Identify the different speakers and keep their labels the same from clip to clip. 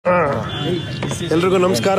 Speaker 1: ಎಲ್ರಿಗೂ ನಮಸ್ಕಾರ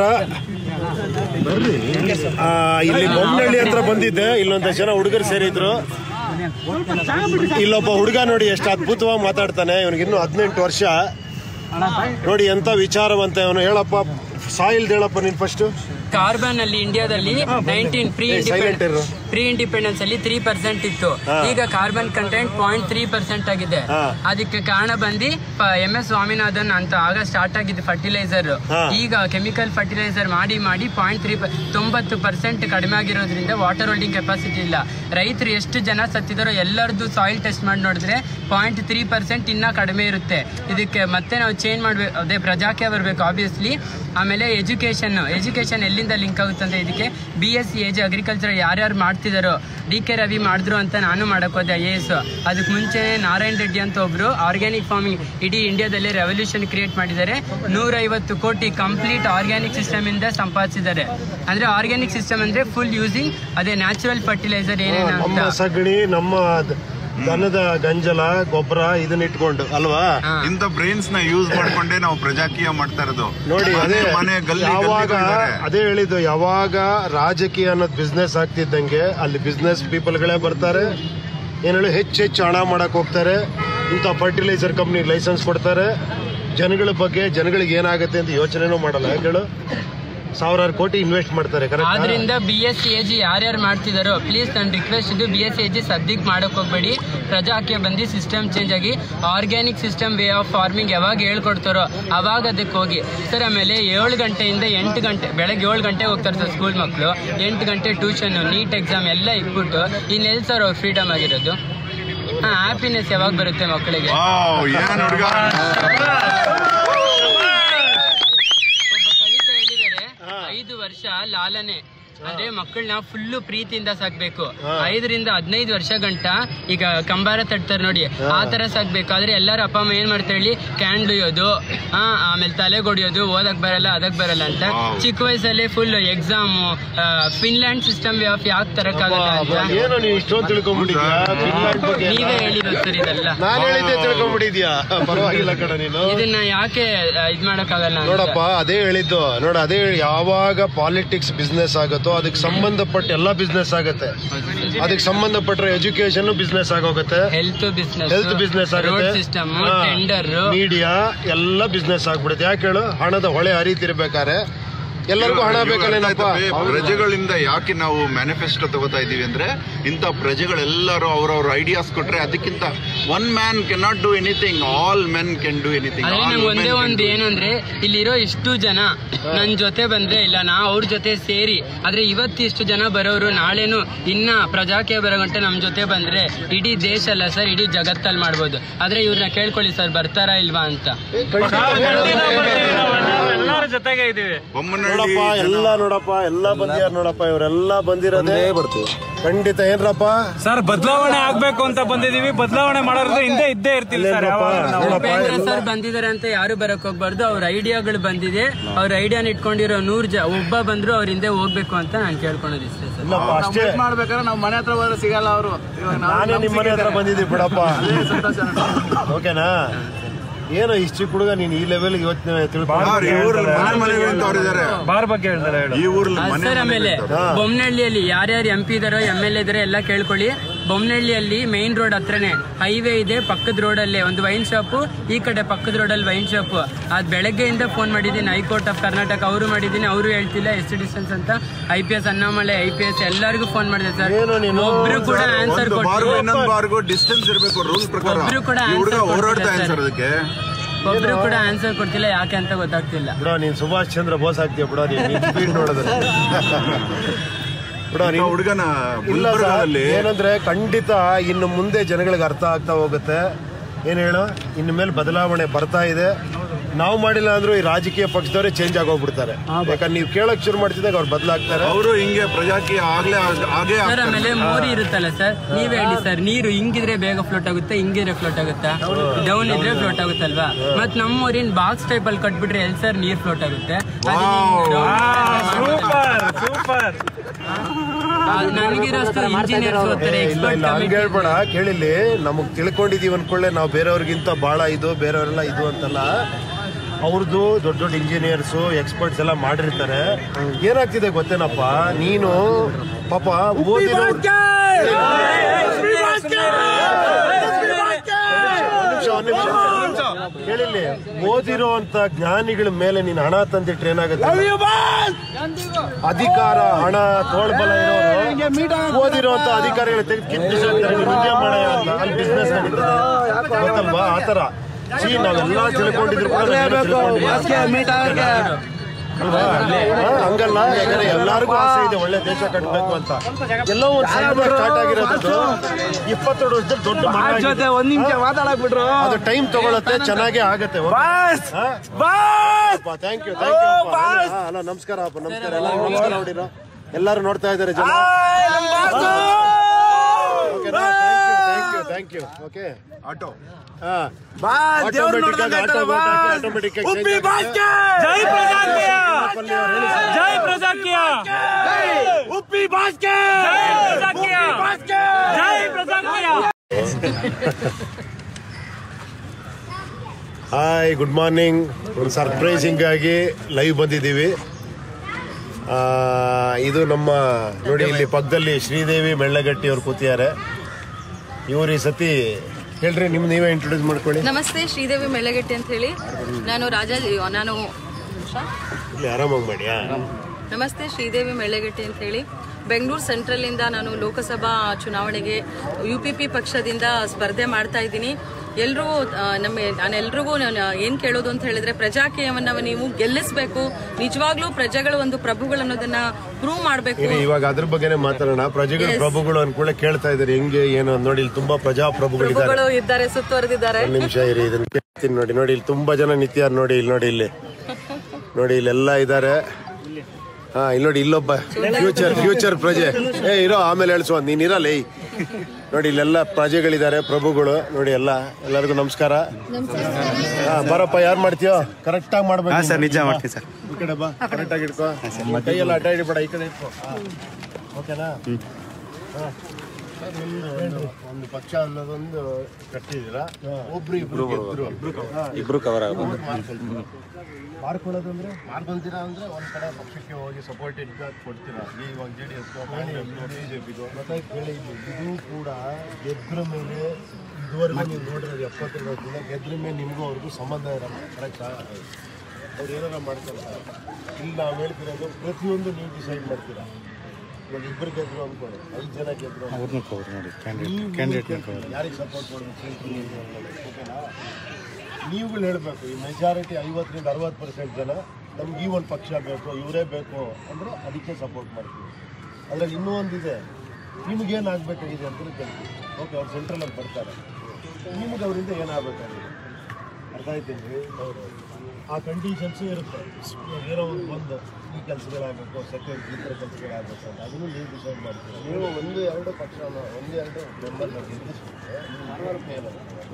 Speaker 1: ಆ, ಇಲ್ಲಿ ಬೊಮ್ಮನಹಳ್ಳಿ ಹತ್ರ ಬಂದಿದ್ದೆ ಇಲ್ಲೊಂದಷ್ಟು ಜನ ಹುಡುಗರು ಸೇರಿದ್ರು ಇಲ್ಲೊಬ್ಬ ಹುಡುಗ ನೋಡಿ ಎಷ್ಟು ಅದ್ಭುತವಾಗಿ ಮಾತಾಡ್ತಾನೆ ಇವನಿಗಿನ್ನೂ ಹದಿನೆಂಟು ವರ್ಷ ನೋಡಿ ಎಂತ ವಿಚಾರವಂತ ಅವನು ಹೇಳಪ್ಪ ಸಾಯಿಲ್ ಹೇಳಪ್ಪ ನೀನ್ ಫಸ್ಟ್
Speaker 2: ಕಾರ್ಬನ್ ಅಲ್ಲಿ ಇಂಡಿಯಾದಲ್ಲಿ ನೈನ್ಟೀನ್ ಪ್ರೀ
Speaker 1: ಏ, silent ಇರು.
Speaker 2: ಪ್ರೀ ಇಂಡಿಪೆಂಡೆನ್ಸ್ ಅಲ್ಲಿ ತ್ರೀ ಪರ್ಸೆಂಟ್ ಇತ್ತು ಈಗ carbon content point three percent ಆಗಿದೆ
Speaker 1: ಹಾ.
Speaker 2: ಅದಕ್ಕೆ ಕಾರಣ ಬಂದು ಎಂ ಎಸ್ ಸ್ವಾಮಿನಾಥನ್ ಅಂತ ಆಗ ಸ್ಟಾರ್ಟ್ ಆಗಿದ್ದು ಫರ್ಟಿಲೈಸರ್
Speaker 1: ಹಾ.
Speaker 2: ಈಗ ಕೆಮಿಕಲ್ ಫರ್ಟಿಲೈಸರ್ ಮಾಡಿ ಮಾಡಿ ಪಾಯಿಂಟ್ ತ್ರೀ ತೊಂಬತ್ತು ಪರ್ಸೆಂಟ್ ಕಡಿಮೆ ಆಗಿರೋದ್ರಿಂದ ವಾಟರ್ ಹೋಲ್ಡಿಂಗ್ ಕೆಪಾಸಿಟಿ ಇಲ್ಲ ರೈತರು ಎಷ್ಟು ಜನ ಸತ್ತಿದಾರೋ ಎಲ್ಲರದ್ದು ಸಾಯಿಲ್ ಟೆಸ್ಟ್ ಮಾಡಿ ನೋಡಿದ್ರೆ ಪಾಯಿಂಟ್ ತ್ರೀ ಪರ್ಸೆಂಟ್ ಇನ್ನ ಕಡಿಮೆ ಇರುತ್ತೆ ಇದಕ್ಕೆ ಮತ್ತೆ ನಾವು ಚೇಂಜ್ ಮಾಡ್ಬೇಕು ಅದೇ ಪ್ರಜಾಕ್ಕೆ ಬರಬೇಕು ಆಬ್ವಿಯಸ್ಲಿ ಆಮೇಲೆ ಎಜುಕೇಶನ್ ಎಜುಕೇಶನ್ ಎಲ್ಲಿಂದ ಲಿಂಕ್ ಆಗುತ್ತೆ ಅಂದ್ರೆ ಇದಕ್ಕೆ B S C ag agriculture ಯಾರ್ಯಾರು ಮಾಡ್ತಿದಾರೋ ಡಿ ಕೆ ರವಿ ಮಾಡಿದ್ರು ಅಂತ ನಾನು ಮಾಡಕ್ ಹೋದೆ ಐ ಎ ಎಸ್ ಅದಕ್ಕೆ ಮುಂಚೆ ನಾರಾಯಣ್ ರೆಡ್ಡಿ ಅಂತ ಒಬ್ರು ಆರ್ಗ್ಯಾನಿಕ್ ಫಾರ್ಮಿಂಗ್ ಇಡೀ ಇಂಡಿಯಾದಲ್ಲಿ ರೆವಲ್ಯೂಷನ್ ಕ್ರಿಯೇಟ್ ಮಾಡಿದ್ದಾರೆ ನೂರೈವತ್ತು ಕೋಟಿ ಕಂಪ್ಲೀಟ್ ಆರ್ಗ್ಯಾನಿಕ್ ಸಿಸ್ಟಮ್ ಇಂದ ಸಂಪಾದಿಸಿದ್ದಾರೆ ಅಂದ್ರೆ ಆರ್ಗ್ಯಾನಿಕ್ ಸಿಸ್ಟಮ್ ಅಂದ್ರೆ ಫುಲ್ ಯೂಸಿಂಗ್ ಅದೇ ನ್ಯಾಚುರಲ್ ಫರ್ಟಿಲೈಸರ್ ಏನೇನು
Speaker 1: ನಮ್ಮ
Speaker 2: ಅಂತ
Speaker 1: ಸಗಣಿ ನಮ್ಮ ದ- ದನದ ಗಂಜಲ ಗೊಬ್ಬರ ಇದನ್ನ ಇಟ್ಕೊಂಡು ಅಲ್ವಾ
Speaker 2: ಹಾ.
Speaker 3: ಇಂಥ ಬ್ರೈನ್ಸ್ ನ ಯೂಸ್ ಮಾಡ್ಕೊಂಡೇ ನಾವು ಪ್ರಜಾಕೀಯ ಮಾಡ್ತಾ ಇರೋದು
Speaker 1: ನೋಡಿ
Speaker 3: ಮನೆ
Speaker 1: ಅದೇ
Speaker 3: ಮನೆ ಗಲ್ಲಿ
Speaker 1: ಯಾವಾಗ
Speaker 3: ಗಲ್ಲಿಗಳಿದ್ದಾರೆ.
Speaker 1: ಅದೇ ಹೇಳಿದ್ದು ಯಾವಾಗ ರಾಜಕೀಯ ಅನ್ನೋದು ಬಿಸ್ನೆಸ್ ಆಗ್ತಿದ್ದಂಗೆ ಅಲ್ಲಿ ಬಿಸ್ನೆಸ್ ಪೀಪಲ್ಗಳೇ ಬರ್ತಾರೆ ಏನು ಹೇಳಿ ಹೆಚ್ಚು ಹೆಚ್ಚು ಹಣ ಮಾಡಕ್ ಹೋಗ್ತಾರೆ ಇಂಥ ಫರ್ಟಿಲೈಸರ್ ಕಂಪ್ನಿಗೆ ಲೈಸೆನ್ಸ್ ಕೊಡ್ತಾರೆ ಜನಗಳ ಬಗ್ಗೆ ಜನಗಳಿಗೆ ಏನಾಗುತ್ತೆ ಅಂತ ಯೋಚನೆನೂ ಮಾಡಲ್ಲ ಯಾಕೆ ಹೇಳು ಸಾವಿರಾರು ಕೋಟಿ ಇನ್ವೆಸ್ಟ್ ಮಾಡ್ತಾರೆ ಕರೆಕ್ಟ್
Speaker 2: ಆದ್ರಿಂದ ಬಿ ಎಸ್ ಸಿ ಎಜಿ ಯಾರ್ಯಾರು ಮಾಡ್ತಿದಾರೋ ಪ್ಲೀಸ್ ನನ್ನ ರಿಕ್ವೆಸ್ಟ್ ಇದು ಬಿ ಎಸ್ ಸಿ ಎಜಿ ಸದ್ಯಕ್ಕೆ ಮಾಡಕ್ ಹೋಗ್ಬೇಡಿ ಪ್ರಜಾಕ್ಕೆ ಬಂದು ಸಿಸ್ಟಮ್ ಚೇಂಜ್ ಆಗಿ organic system way of farming ಯಾವಾಗ ಹೇಳ್ಕೊಡ್ತಾರೋ ಅವಾಗ ಅದಕ್ಕೆ ಹೋಗಿ ಸರ್ ಆಮೇಲೆ ಏಳು ಗಂಟೆಯಿಂದ ಎಂಟು ಗಂಟೆ ಬೆಳಗ್ಗೆ ಏಳು ಗಂಟೆಗೆ ಹೋಗ್ತಾರೆ ಸರ್ ಸ್ಕೂಲ್ ಮಕ್ಕಳು ಎಂಟು ಗಂಟೆ ಟ್ಯೂಷನ್ ನೀಟ್ ಎಕ್ಸಾಮ್ ಎಲ್ಲ ಇಟ್ಬಿಟ್ಟು ಇನ್ನೆಲ್ಲಿ ಸರ್ ಅವ್ರು ಫ್ರೀಡಮ್ ಆಗಿರೋದು ಹಾ ಹ್ಯಾಪಿನೆಸ್ ಯಾವಾಗ ಬರುತ್ತೆ ಮಕ್ಕಳಿಗೆ
Speaker 3: ವಾವ್, ಏನ್ ಹುಡುಗ
Speaker 2: ಒಬ್ಬ ಕವಿತೆ ಹೇಳಿದರೆ ಐದು ವರ್ಷ ಲಾಲನೆ ಅಂದ್ರೆ ಮಕ್ಕಳನ್ನ ಫುಲ್ಲು ಪ್ರೀತಿಯಿಂದ ಸಾಕ್ಬೇಕು ಐದರಿಂದ ಹದಿನೈದು ವರ್ಷ ಗಂಟ ಈಗ ಕಂಬಾರ ತಟ್ತಾರೆ ನೋಡಿ ಆ ತರ ಸಾಕ್ಬೇಕು ಆದ್ರೆ ಎಲ್ಲರ ಅಪ್ಪ ಅಮ್ಮ ಏನ್ ಮಾಡ್ತಾರೆ ಹೇಳಿ ಕ್ಯಾಂಡ್ ಹೊಡಿಯೋದು ಆ ಆಮೇಲೆ ತಲೆ ಹೊಡಿಯೋದು ಓದಕ್ ಬರಲ್ಲ ಅದಕ್ ಬರಲ್ಲ ಅಂತ
Speaker 3: Wow.
Speaker 2: ಚಿಕ್ಕ ವಯಸ್ಸಲ್ಲೇ full exam Finland system of ಯಾಕೆ ತರಕ್ಕಾಗಲ್ಲ ಅಂತ
Speaker 1: ಏನೋ ನೀವು ಇಷ್ಟೊಂದು ತಿಳ್ಕೊಂಡ್ಬಿಟ್ಟಿದ್ಯಾ ಫಿನ್ಲ್ಯಾಂಡ್ ಬಗ್ಗೆ
Speaker 2: ನೀವೇ ಹೇಳಿರೋದು ಸರ್ ಇದೆಲ್ಲ
Speaker 1: ನಾನು ಹೇಳಿದ್ದೆ ತಿಳ್ಕೊಂಡ್ಬಿಟ್ಟಿದ್ಯಾ ಪರವಾಗಿಲ್ಲ ಕಣ ನೀನು
Speaker 2: ಇದನ್ನ ಯಾಕೆ ಆ, ಇದ್ ಮಾಡಕ್ಕಾಗಲ್ಲ ಅಂತ.
Speaker 1: ನೋಡಪ್ಪ ಅದೇ ಹೇಳಿದ್ದು ನೋಡ ಅದೇ ಹೇಳಿ, ಯಾವಾಗ ಪಾಲಿಟಿಕ್ಸ್ ಬಿಸ್ನೆಸ್ ಆಗುತ್ತೋ ಅದಕ್ಕೆ ಸಂಬಂಧಪಟ್ಟ ಎಲ್ಲ ಬಿಸ್ನೆಸ್ ಆಗುತ್ತೆ ಅದಕ್ಕೆ ಸಂಬಂಧಪಟ್ಟ ಎಜುಕೇಶನ್ ಬಿಸ್ನೆಸ್ ಆಗೋಗುತ್ತೆ
Speaker 2: health business
Speaker 1: health business
Speaker 2: road
Speaker 1: ಆಗುತ್ತೆ
Speaker 2: ಸಿಸ್ಟಮ್ ಟೆಂಡರ್
Speaker 1: ಮೀಡಿಯಾ ಎಲ್ಲ ಬಿಸ್ನೆಸ್ ಆಗ್ಬಿಡುತ್ತೆ ಯಾಕೆ ಹೇಳು ಹಣದ ಹೊಳೆ ಹರಿತಿರ್ಬೇಕಾದ್ರೆ ಎಲ್ಲರಿಗೂ ಹಣ ಬೇಕಲ್ಲೇನಪ್ಪ
Speaker 3: ಗೊತ್ತಾಯ್ತಪ್ಪ, ಪ್ರಜೆಗಳಿಂದ ಯಾಕೆ ನಾವು ಮ್ಯಾನಿಫೆಸ್ಟೋ ತಗೋತಾ ಇದೀವಿ ಅಂದ್ರೆ ಇಂಥ ಪ್ರಜೆಗಳೆಲ್ಲರೂ ಅವ್ರವ್ರ ಐಡಿಯಾಸ್ ಕೊಟ್ರೆ ಅದಕ್ಕಿಂತ one man can not do anything all men can do anything
Speaker 2: ಅದೇ ನಂಗೆ ಒಂದೇ ಒಂದು ಏನು ಅಂದ್ರೆ ಇಲ್ಲಿರೋ ಇಷ್ಟು ಜನ ನನ್ನ ಜೊತೆ ಬಂದ್ರೆ ಇಲ್ಲ ನಾ ಅವ್ರ ಜೊತೆ ಸೇರಿ ಆದ್ರೆ ಇವತ್ತು ಇಷ್ಟು ಜನ ಬರೋರು ನಾಳೆನು ಇನ್ನ ಪ್ರಜಾಕೀಯ ಬರೋ ಗಂಟೆ ನಮ್ಮ ಜೊತೆ ಬಂದ್ರೆ ಇಡೀ ದೇಶ ಅಲ್ಲ ಸರ್ ಇಡೀ ಜಗತ್ತಲ್ಲಿ ಮಾಡ್ಬೋದು ಆದ್ರೆ ಇವ್ರನ್ನ ಕೇಳ್ಕೊಳ್ಳಿ ಸರ್ ಬರ್ತಾರಾ ಇಲ್ವಾ ಅಂತ
Speaker 4: ಎಲ್ಲರ ಜೊತೆಗೆ ಇದೀವಿ
Speaker 1: ನೋಡಪ್ಪ ಎಲ್ಲ ನೋಡಪ್ಪ ಎಲ್ಲ ಬಂದಿಯಾರ ನೋಡಪ್ಪ ಇವರೆಲ್ಲ ಬಂದಿರೋದೇ ಬರ್ತೀವಿ ಖಂಡಿತ ಏನ್ರಪ್ಪ
Speaker 4: ಸರ್ ಬದಲಾವಣೆ ಆಗ್ಬೇಕು ಅಂತ ಬಂದಿದೀವಿ ಬದಲಾವಣೆ ಮಾಡೋದು ಹಿಂದೆ ಇದ್ದೇ ಇರ್ತೀವಿ ಸರ್ ಯಾವಾಗ ನಾವು
Speaker 1: ನೋಡಪ್ಪ
Speaker 2: ಉಪೇಂದ್ರ
Speaker 1: ಎಲ್ಲ
Speaker 2: ಸರ್ ಬಂದಿದ್ದಾರೆ ಅಂತ ಯಾರು ಬರಕ್ ಹೋಗ್ಬಾರ್ದು ಅವ್ರ ಐಡಿಯಾಗಳು ಬಂದಿದೆ ಅವ್ರ ಐಡಿಯಾನ ಇಟ್ಕೊಂಡಿರೋ ನೂರ್ ಜ ಒಬ್ಬ ಬಂದ್ರು ಅವ್ರ ಹಿಂದೆ ಹೋಗ್ಬೇಕು ಅಂತ ನಾನು ಕೇಳ್ಕೊಳೋದು ಇಷ್ಟೇ ಸರ್
Speaker 1: ಇಲ್ಲಪ್ಪ ಅಷ್ಟೇ
Speaker 5: ಮಾಡ್ಬೇಕಾದ್ರೆ ನಾವು ಮನೆ ಹತ್ರ ಹೋದ್ರೆ ಸಿಗಲ್ಲ ಅವರು ಇವಾಗ ನಾವು
Speaker 1: ನಾನೇ ನಿಮ್ಮ ಮನೆ ಹತ್ರ ಬಂದಿದ್ದೀವಿ ಬಿಡಪ್ಪ
Speaker 5: ಸಂತೋಷ
Speaker 1: ಓಕೆನಾ ಏನೋ ಇಷ್ಟು ಚಿಕ್ಕ ಹುಡುಗ ನೀನು ಈ ಲೆವೆಲ್ ಯೋಚನೆ
Speaker 3: ಈ ಊರಲ್ಲಿ ಮನೆ ಮನೆಗಳಿಂದ ಅವ್ರಿದ್ದಾರೆ
Speaker 4: ಬಾರ್ ಬಗ್ಗೆ ಹೇಳ್ತಾರೆ ಹೇಳು
Speaker 3: ಈ ಊರಲ್ಲಿ ಮನೆ
Speaker 2: ಸರ್ ಆಮೇಲೆ
Speaker 3: ಮನೆಗಳಿಂದ
Speaker 2: ಬೊಮ್ಮನಹಳ್ಳಿಯಲ್ಲಿ ಯಾರ್ಯಾರು ಎಂ ಪಿ ಇದಾರೋ ಎಂ ಎಲ್ ಇದಾರೆ ಎಲ್ಲ ಕೇಳ್ಕೊಳ್ಳಿ ಬೊಮ್ಮನಹಳ್ಳಿಯಲ್ಲಿ ಮೈನ್ ರೋಡ್ ಹತ್ರನೇ ಹೈವೇ ಇದೆ ಪಕ್ಕದ ರೋಡಲ್ಲೇ ಒಂದು ವೈನ್ ಶಾಪ್ ಈ ಕಡೆ ಪಕ್ಕದ ರೋಡಲ್ಲಿ ವೈನ್ ಶಾಪ್ ಅದ್ ಬೆಳಗ್ಗೆಯಿಂದ ಫೋನ್ ಮಾಡಿದ್ದೀನಿ ಹೈಕೋರ್ಟ್ ಆಫ್ ಕರ್ನಾಟಕ ಅವರು ಮಾಡಿದ್ದೀನಿ ಅವರು ಹೇಳ್ತಿಲ್ಲ ಎಷ್ಟು ಡಿಸ್ಟೆನ್ಸ್ ಅಂತ I P S Annamalai I P S ಎಲ್ಲರಿಗೂ ಫೋನ್ ಮಾಡಿದೆ ಸರ್
Speaker 1: ಏನು ನೀನು?
Speaker 2: ಒಬ್ರು ಕೂಡ ಆನ್ಸರ್
Speaker 3: ಒಂದು ಬಾರ್ಗು
Speaker 2: ಕೊಟ್ಟು
Speaker 3: ಇನ್ನೊಂದು ಬಾರ್ಗು ಡಿಸ್ಟೆನ್ಸ್ ಇರಬೇಕು ರೂಲ್ ಪ್ರಕಾರ
Speaker 2: ಒಬ್ರು ಕೂಡ
Speaker 3: ಈ ಹುಡುಗ
Speaker 2: answer
Speaker 3: ಹೋರಾಡ್ತಾ
Speaker 2: ಕೊಡ್ತಿಲ್ಲ
Speaker 3: ಸರ್ ಅದಕ್ಕೆ
Speaker 2: ಒಬ್ರು ಕೂಡ ಆನ್ಸರ್ ಕೊಡ್ತಿಲ್ಲ ಯಾಕೆ ಅಂತ ಗೊತ್ತಾಗ್ತಿಲ್ಲ
Speaker 1: ಬಿಡ ನೀನ್ ಸುಭಾಷ್ ಚಂದ್ರ ಬೋಸ್ ಆಗ್ತೀಯ ಬಿಡ ನೀನ್ ಸ್ಪೀಡ್ ನೋಡಿದ್ರೆ ಬಿಡ
Speaker 3: ಈ
Speaker 1: ನೀನ್
Speaker 3: ಹುಡುಗನ
Speaker 1: ಇಲ್ಲ ಸರ್,
Speaker 3: ಗುಲ್ಬರ್ಗದಲ್ಲಿ
Speaker 1: ಏನಂದ್ರೆ ಖಂಡಿತ ಇನ್ನು ಮುಂದೆ ಜನಗಳಿಗೆ ಅರ್ಥ ಆಗ್ತಾ ಹೋಗುತ್ತೆ ಏನ್ ಹೇಳು ಇನ್ನು ಮೇಲೆ ಬದಲಾವಣೆ ಬರ್ತಾ ಇದೆ ನಾವು ಮಾಡಿಲ್ಲ ಅಂದ್ರೂ ಈ ರಾಜಕೀಯ ಪಕ್ಷದವರೇ ಚೇಂಜ್ ಆಗೋಗ್ಬಿಡ್ತಾರೆ ಯಾಕಂದ್ರೆ ನೀವು ಕೇಳಕ್ ಶುರು ಮಾಡ್ತಿದ್ದಾಗ ಅವ್ರು ಬದಲಾಗ್ತಾರೆ
Speaker 3: ಅವರು ಹಿಂಗೆ ಪ್ರಜಾಕೀಯ ಆಗ್ಲೇ ಆಗ್- ಆಗೇ
Speaker 2: ಸರ್
Speaker 3: ಆಗ್ತಾರೆ.
Speaker 2: ಆಮೇಲೆ ಮೋರಿ ಇರುತ್ತಲ್ಲ ಸರ್ ನೀವೇ ಹೇಳಿ ಸರ್ ನೀರು ಹಿಂಗಿದ್ರೆ ಬೇಗ ಫ್ಲೋಟ್ ಆಗುತ್ತೆ ಹಿಂಗಿದ್ರೆ ಫ್ಲೋಟ್ ಆಗುತ್ತಾ ಡೌನ್ ಇದ್ರೆ ಫ್ಲೋಟ್ ಆಗುತ್ತಲ್ವಾ ಮತ್ ನಮ್ಮ ಊರಿನ ಬಾಕ್ಸ್ ಟೈಪ್ ಅಲ್ಲಿ ಕಟ್ಬಿಟ್ರೆ ಎಲ್ಲಿ ಸರ್ ನೀರ್ ಫ್ಲೋಟ್ ಆಗುತ್ತೆ ಅದು ಹಿಂಗ್ down
Speaker 4: ಸೂಪರ್ ಸೂಪರ್
Speaker 2: ಅದು ನನಗಿರೋಷ್ಟು ಇಂಜಿನಿಯರ್ಸ್ ಓದ್ತಾರೆ
Speaker 1: ಏ, ಇಲ್ಲ
Speaker 2: ಎಕ್ಸ್ಪರ್ಟ್
Speaker 1: ಇಲ್ಲ ಹಂಗೆ ಹೇಳ್ಬೇಡ ಕೇಳಿಲ್ಲಿ ನಮಗ್ ತಿಳ್ಕೊಂಡಿದೀವಿ ಅನ್ಕೊಳ್ಳೆ ನಾವು ಬೇರೆಯವ್ರಿಗಿಂತ ಬಹಳ ಇದು ಬೇರೆಯವರೆಲ್ಲ ಇದು ಅಂತಲ್ಲ ಅವ್ರದ್ದು ದೊಡ್ಡ ದೊಡ್ಡ ಇಂಜಿನಿಯರ್ಸು ಎಕ್ಸ್ಪರ್ಟ್ಸ್ ಎಲ್ಲ ಮಾಡಿರ್ತಾರೆ ಏನಾಗ್ತಿದೆ ಗೊತ್ತೇನಪ್ಪ ನೀನು ಪಾಪ ಓದಿರೋ ಒಂದ್ ನಿಮಿಷ, ಒಂದ್ ನಿಮಿಷ. ಕೇಳಿಲ್ಲಿ ಓದಿರೋ ಅಂತ ಜ್ಞಾನಿಗಳ ಮೇಲೆ ನೀನು ಹಣ ತಂದಿಟ್ರೆ ಏನಾಗುತ್ತೆ ಅಧಿಕಾರ ಹಣ ತೋಳ್ಬಲ ಇರೋರು ಓದಿರೋ ಅಂತ ಅಧಿಕಾರಿಗಳು ತೆಗೆದು ಕಿತ್ತಿಸ್ತಾರೆ ವಿದ್ಯಮಾನ ಅಂತ ಅಲ್ಲಿ ಬಿಸ್ನೆಸ್ ನಡೀತದೆ ಗೊತ್ತಲ್ವಾ ಆತರ ಸಿ ನಾವೆಲ್ಲ ತಿಳ್ಕೊಂಡಿದ್ರು ಕೂಡ ನಾವೆಲ್ಲ ತಿಳ್ಕೊಂಡಿಲ್ಲ. ಅಲ್ವಾ? ಹಾ, ಹಂಗಲ್ಲ ಯಾಕಂದ್ರೆ ಎಲ್ಲಾರ್ಗು ಆಸೆ ಇದೆ ಒಳ್ಳೆ ದೇಶ ಕಟ್ಟಬೇಕು ಅಂತ ಎಲ್ಲೋ ಒಂದು ಸಣ್ಣ ಸ್ಟಾರ್ಟ್ ಆಗಿರೋದು ಇಪ್ಪತ್ತೆರಡು ವರ್ಷದಲ್ಲಿ ದೊಡ್ಡ ಮರ ಆಗಿದೆ.
Speaker 4: ಜೊತೆ ಒಂದ್ ನಿಮಿಷ ಮಾತಾಡಕ್ ಬಿಟ್ರು
Speaker 1: ಅದು ಟೈಮ್ ತಗೊಳತ್ತೆ ಚೆನ್ನಾಗೇ ಆಗತ್ತೆ
Speaker 4: ಬಾಸ್
Speaker 1: ಹಾ?
Speaker 4: ಬಾಸ್
Speaker 1: ಅಪ್ಪ ಥ್ಯಾಂಕ್ ಯು ಥ್ಯಾಂಕ್ ಯು ಅಪ್ಪ ಹಲೋ ನಮಸ್ಕಾರ ಅಪ್ಪ ನಮಸ್ಕಾರ ಎಲ್ಲರೂ ನಮಸ್ಕಾರ ನೋಡಿರೋ ಎಲ್ಲರೂ ನೋಡ್ತಾ ಇದ್ದಾರೆ ಜನ ಓಕೆನಾ thank you thank you okay auto ಹಾ
Speaker 4: ಬಾಸ್ ದೇವ್ರು
Speaker 1: ಆಟೋಮೆಟಿಕ್ ಆಗಿ ಆಟೋ vote ಹಾಕಿ ಆಟೋಮೆಟಿಕ್ ಆಗಿ
Speaker 4: ಉಪ್ಪಿ
Speaker 1: change
Speaker 4: ಬಾಸ್ಗೆ
Speaker 1: ಆಗುತ್ತೆ.
Speaker 4: ಜೈ ಪ್ರಜಾಕೀಯ ಜೈ ಪ್ರಜಾಕೀಯ ಉಪ್ಪಿ ಬಾಸ್ಗೆ ಜೈ ಪ್ರಜಾಕೀಯ ಜೈ ಪ್ರಜಾಕೀಯ
Speaker 1: ಹಾಯ್ ಗುಡ್ ಮಾರ್ನಿಂಗ್ ಒಂದು ಸರ್ಪ್ರೈಸಿಂಗ್ ಆಗಿ ಲೈವ್ ಬಂದಿದ್ದೀವಿ ಆ, ಇದು ನಮ್ಮ ನೋಡಿ ಇಲ್ಲಿ ಪಕ್ಕದಲ್ಲಿ ಶ್ರೀದೇವಿ ಮೆಳ್ಳಗಟ್ಟಿ ಅವ್ರು ಕೂತಿದ್ದಾರೆ ಇವ್ರು ಈ ಸತಿ ಹೇಳ್ರಿ ನಿಮ್ ನೀವೇ ಇಂಟ್ರೊಡ್ಯೂಸ್ ಮಾಡ್ಕೊಳ್ಳಿ
Speaker 6: ನಮಸ್ತೆ ಶ್ರೀದೇವಿ ಮೆಳ್ಳಗಟ್ಟಿ ಅಂತ ಹೇಳಿ ನಾನು ರಾಜ ನಾನು
Speaker 1: ಇಲ್ಲಿ ಆರಾಮಾಗಿ ಮಾಡಿ ಆ.
Speaker 6: ನಮಸ್ತೆ ಶ್ರೀದೇವಿ ಮೆಳ್ಳಗಟ್ಟಿ ಅಂತ ಹೇಳಿ ಬೆಂಗಳೂರು ಸೆಂಟ್ರಲ್ಲಿಂದ ನಾನು ಲೋಕಸಭಾ ಚುನಾವಣೆಗೆ ಯು ಪಿ ಪಿ ಪಕ್ಷದಿಂದ ಸ್ಪರ್ಧೆ ಮಾಡ್ತಾ ಇದ್ದೀನಿ ಎಲ್ಲರೂ ನಮ್ಮ ನಾನು ಎಲ್ರಿಗೂ ನಾನು ಏನು ಕೇಳೋದು ಅಂತ ಹೇಳಿದ್ರೆ ಪ್ರಜಾಕೀಯವನ್ನ ನೀವು ಗೆಲ್ಲಿಸಬೇಕು ನಿಜವಾಗ್ಲೂ ಪ್ರಜೆಗಳು ಒಂದು ಪ್ರಭುಗಳು ಅನ್ನೋದನ್ನ ಪ್ರೂವ್ ಮಾಡಬೇಕು
Speaker 1: ಇರಿ ಇವಾಗ ಅದ್ರ ಬಗ್ಗೆನೇ ಮಾತಾಡೋಣ ಪ್ರಜೆಗಳು
Speaker 6: Yes.
Speaker 1: ಪ್ರಭುಗಳು ಅನ್ಕೂಡ ಕೇಳ್ತಾ ಇದ್ದಾರೆ ಹೆಂಗೆ ಏನು ಅಂತ ನೋಡಿ ಇಲ್ಲಿ ತುಂಬಾ ಪ್ರಜಾಪ್ರಭುಗಳಿದ್ದಾರೆ
Speaker 6: ಪ್ರಭುಗಳು ಇದ್ದಾರೆ ಸುತ್ತುವರೆದಿದ್ದಾರೆ
Speaker 1: ಒಂದ್ ನಿಮಿಷ ಇರಿ ಇದನ್ನ ಕೇಳ್ತೀನಿ ನೋಡಿ ನೋಡಿ ಇಲ್ಲಿ ತುಂಬಾ ಜನ ನಿತ್ಯಾರ ನೋಡಿ ಇಲ್ಲಿ ನೋಡಿ ಇಲ್ಲಿ ನೋಡಿ ಇಲ್ಲೆಲ್ಲ ಇದ್ದಾರೆ ಹಾ ಇಲ್ಲಿ ನೋಡಿ ಇಲ್ಲೊಬ್ಬ ಫ್ಯೂಚರ್ ಫ್ಯೂಚರ್ ಪ್ರಜೆ ಏ ಇರೋ ಆಮೇಲೆ ಹೇಳ್ಸುವ ನೀನ್ ಇರಲ್ಲ ಏಯ್ ನೋಡಿ ಇಲ್ಲೆಲ್ಲ ಪ್ರಜೆಗಳಿದ್ದಾರೆ ಪ್ರಭುಗಳು ನೋಡಿ ಎಲ್ಲ ಎಲ್ಲರಿಗೂ ನಮಸ್ಕಾರ ಹಾ ಬರಪ್ಪ ಯಾರು ಮಾಡ್ತೀಯೋ ಕರೆಕ್ಟ್ ಆಗಿ ಮಾಡ್ಬೇಕು
Speaker 7: ಸರ್ ನಿಜ ಮಾಡ್ತೀನಿ ಸರ್
Speaker 1: ಈ ಕಡೆ ಬಾ ಕರೆಕ್ಟ್ ಆಗಿ ಇಟ್ಕೋ ಕೈಯೆಲ್ಲ ಅಡ್ಡ ಹಿಡಿಬೇಡ ಈ ಕಡೆ ಇಟ್ಕೋ ಓಕೆನಾ ಹಾ. ನಿಮ್ದು ಒಂದು ಒಂದು ಪಕ್ಷ ಅನ್ನೋದೊಂದು ಕಟ್ಟಿದ್ದೀರಾ ಒಬ್ರು ಇಬ್ರು ಗೆದ್ರು. ಹಾ,
Speaker 7: ಇಬ್ರು ಕವರ್ ಆಗ
Speaker 1: ಮಾರ್ಕೊಳ್ಳೋದು ಅಂದ್ರೆ ಮಾರ್ಕೊಂತೀರಾ ಅಂದ್ರೆ ಒಂದ್ ಕಡೆ ಪಕ್ಷಕ್ಕೆ ಹೋಗಿ ಸಪೋರ್ಟ್ ಇಟ್ಕ ಕೊಡ್ತೀರಾ ಈ ಇವಾಗ ಜೆ ಡಿ ಎಸ್ ಬಿಜೆಪಿಗೂ ಮತ್ತೆ ಕೇಳಿ ಇಲ್ಲಿ ಇದು ಕೂಡ ಗೆದ್ರ ಮೇಲೆ ಇದುವರೆಗೂ ನೀವು ನೋಡಿರೋದು ಎಪ್ಪತ್ತೆರಡು ವರ್ಷದಿಂದ ಗೆದ್ರ ಮೇಲೆ ನಿಮಗೂ ಅವ್ರಿಗೂ ಸಂಬಂಧ ಇರಲ್ಲ ಕರೆಕ್ಟಾ ಅವ್ರು ಏನಾರ ಮಾಡ್ತಾರೆ ಇಲ್ಲಿ ನಾವು ಹೇಳ್ತಿರೋದು ಪ್ರತಿಯೊಂದು ನೀವು ಡಿಸೈಡ್ ಮಾಡ್ತೀರಾ ಇವಾಗ ಇಬ್ಬರು ಗೆದ್ರು ಅನ್ಕೊಳ್ಳಿ ಐದು ಜನ ಗೆದ್ರು ಅನ್ಕೊಳ್ಳಿ.
Speaker 7: ಅವ್ರನ್ನೂ ಕವರ್ ಮಾಡಿ
Speaker 1: ನೀವು
Speaker 7: ಕ್ಯಾಂಡಿಡೇಟ್
Speaker 1: ಕೇಳ್ತೀರಿ, ಯಾರಿಗೆ ಸಪೋರ್ಟ್ ಮಾಡಬೇಕು ಓಕೆನಾ ನೀವುಗಳು ಹೇಳಬೇಕು ಈ ಮೆಜಾರಿಟಿ ಐವತ್ತರಿಂದ ಅರವತ್ತು ಪರ್ಸೆಂಟ್ ಜನ ನಮ್ಗೆ ಈ ಒಂದು ಪಕ್ಷ ಬೇಕು ಇವರೇ ಬೇಕು ಅಂದರೆ ಅದಕ್ಕೆ ಸಪೋರ್ಟ್ ಮಾಡ್ತೀವಿ ಅದ್ರಲ್ಲಿ ಇನ್ನೂ ಒಂದಿದೆ ನಿಮಗೇನು ಆಗಬೇಕಾಗಿದೆ ಅಂತ ಕೇಳ್ತೀವಿ ಓಕೆ ಅವ್ರು ಸೆಂಟ್ರಲಲ್ಲಿ ಬರ್ತಾರೆ ನಿಮ್ಗೆ ಅವರಿಂದ ಏನಾಗಬೇಕಾಗಿದೆ ಅರ್ಥ ಆಯ್ತೇನ್ರಿ ಆ ಕಂಡೀಷನ್ಸು ಇರುತ್ತೆ ಇವಾಗ ಏನೋ ಒಂದು ಬಂದು ಈ ಕೆಲಸಗಳಾಗಬೇಕು ಸೆಕ್ಯೂರಿಟಿ ಈ ಥರ ಕೆಲಸಗಳಾಗಬೇಕು ಅಂತ ಅದನ್ನು ನೀವು ಡಿಸೈಡ್ ಮಾಡ್ತೀವಿ ನೀವು ಒಂದು ಎರಡು ಪಕ್ಷ ಒಂದು ಎರಡು ಮೆಂಬರ್ನ ಗೆಲ್ಲಿಸ್ಬಿಟ್ರೆ ಮೂವರ ಮೇಲೆ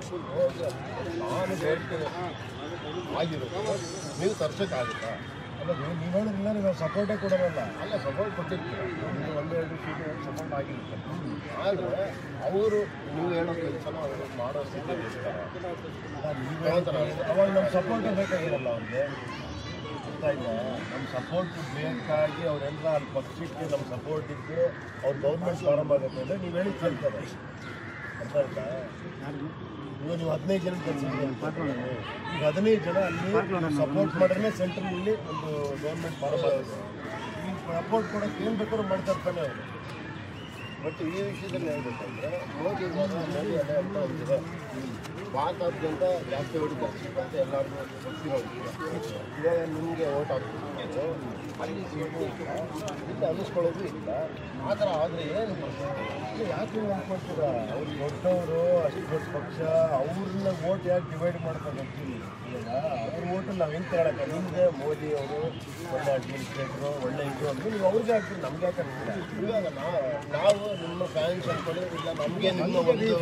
Speaker 1: ನಾನು ಹೇಳ್ತೀನಿ ಆಗಿರುತ್ತೆ ನೀವು ತರ್ಸೋಕ್ಕಾಗುತ್ತಾ ಅಲ್ಲ ನೀವು ನೀವು ಹೇಳಿದ್ರಿಲ್ಲ ನಾವು ಸಪೋರ್ಟೇ ಕೊಡೋರಲ್ಲ ಅಲ್ಲ ಸಪೋರ್ಟ್ ಕೊಟ್ಟಿರ್ತೀರ ನೀವು ಒಂದು ಎರಡು ಸೀಟು ಸಪೋರ್ಟ್ ಆಗಿರುತ್ತೆ ಆದರೆ ಅವರು ನೀವು ಹೇಳೋ ಕೆಲಸನ ಅವರು ಮಾಡೋ ಸ್ಥಿತಿಯಲ್ಲಿ ಇರ್ತಾರೆ ನೀವು ಹೇಳ್ತಾರೆ ಅವಾಗ ನಮ್ಮ ಸಪೋರ್ಟೇ ಬೇಕಾಗಿರಲ್ಲ ಅವ್ರಿಗೆ ಗೊತ್ತಾಯ್ತಾ ನಮ್ಮ ಸಪೋರ್ಟ್ ಬೇಕಾಗಿ ಅವರೆಲ್ಲ ಅಲ್ಲಿ ಪಕ್ಷಕ್ಕೆ ನಮ್ಮ ಸಪೋರ್ಟ್ ಇದ್ದು ಅವ್ರ ಗೌರ್ಮೆಂಟ್ ಪ್ರಾರಂಭ ಆಗುತ್ತೆ ಅಂದರೆ ನೀವು ಹೇಳಿ ಕೇಳ್ತಾರೆ ಅರ್ಥ ಆಯ್ತಾ ಇವಾಗ ನೀವು ಹದಿನೈದು ಜನ ಕೆಲಸ ಈಗ ಹದಿನೈದು ಜನ ಅಲ್ಲಿ ಸಪೋರ್ಟ್ ಮಾಡಿದ್ರೆ ಸೆಂಟ್ರಲ್ ಒಂದು ಗೌರ್ಮೆಂಟ್ ಪ್ರಾರಂಭ ಆಗುತ್ತೆ ಈಗ ಸಪೋರ್ಟ್ ಕೊಡೋಕೆ ಏನು ಬೇಕಾದ್ರೂ ಮಾಡ್ತಾರೆ ತಾನೆ ಅವರು ಬಟ್ ಈ ವಿಷಯದಲ್ಲಿ ಹೇಳ್ಬೇಕಂದ್ರೆ ಮೋದಿ ಇವಾಗ ಮೋದಿ ಅದೇ ಅಂತ ಒಂದಿದೆ ಭಾರತಾದ್ಯಂತ ಜಾಸ್ತಿ ಓಟ್ ಜಾಸ್ತಿ ಅಂತ ಎಲ್ಲರಿಗೂ ಗೊತ್ತಿರೋ ವಿಷಯ ಇವಾಗ ನಿಮಗೆ ಓಟ್ ಹಾಕ್ತಿದ್ರು ಅಲ್ಲಿ ಸೀಟು ಇಲ್ಲ ಇಲ್ಲಿ ಅನ್ನಿಸ್ಕೊಳ್ಳೋದು ಇಲ್ಲ ಆ ಥರ ಆದರೆ ಏನು ಪರಿಸ್ಥಿತಿ ಯಾಕೆ ನೀವು ಅನ್ಕೊಳ್ತೀರ ಅವ್ರು ದೊಡ್ಡವರು ಅಷ್ಟು ದೊಡ್ಡ ಪಕ್ಷ ಅವ್ರನ್ನ ಓಟ್ ಯಾಕೆ ಡಿವೈಡ್ ಮಾಡ್ಕೊಂಡು ಹೋಗ್ತೀವಿ ಇವಾಗ ಅವ್ರ ಓಟಲ್ಲಿ ನಾವು ಹೆಂಗೆ ತಗೊಳಕ್ಕೆ ನಿಮಗೆ ಮೋದಿ ಅವರು ಒಳ್ಳೆ ಅಡ್ಮಿನಿಸ್ಟ್ರೇಟ್ರು ಒಳ್ಳೆ ಇದು ಅಂದ್ರೆ ನೀವು ಅವ್ರಿಗೆ ಹಾಕ್ತೀರಿ ನಮ್ಗೆ ಯಾಕೆ ಹಾಕ್ತೀರಾ ಇವಾಗ ನಾವು ನಾವು ನಿಮ್ಮ ಫ್ಯಾನ್ಸ್ ಅನ್ಕೊಳ್ಳಿ ಇಲ್ಲ ನಮಗೆ ನಿಮ್ಮ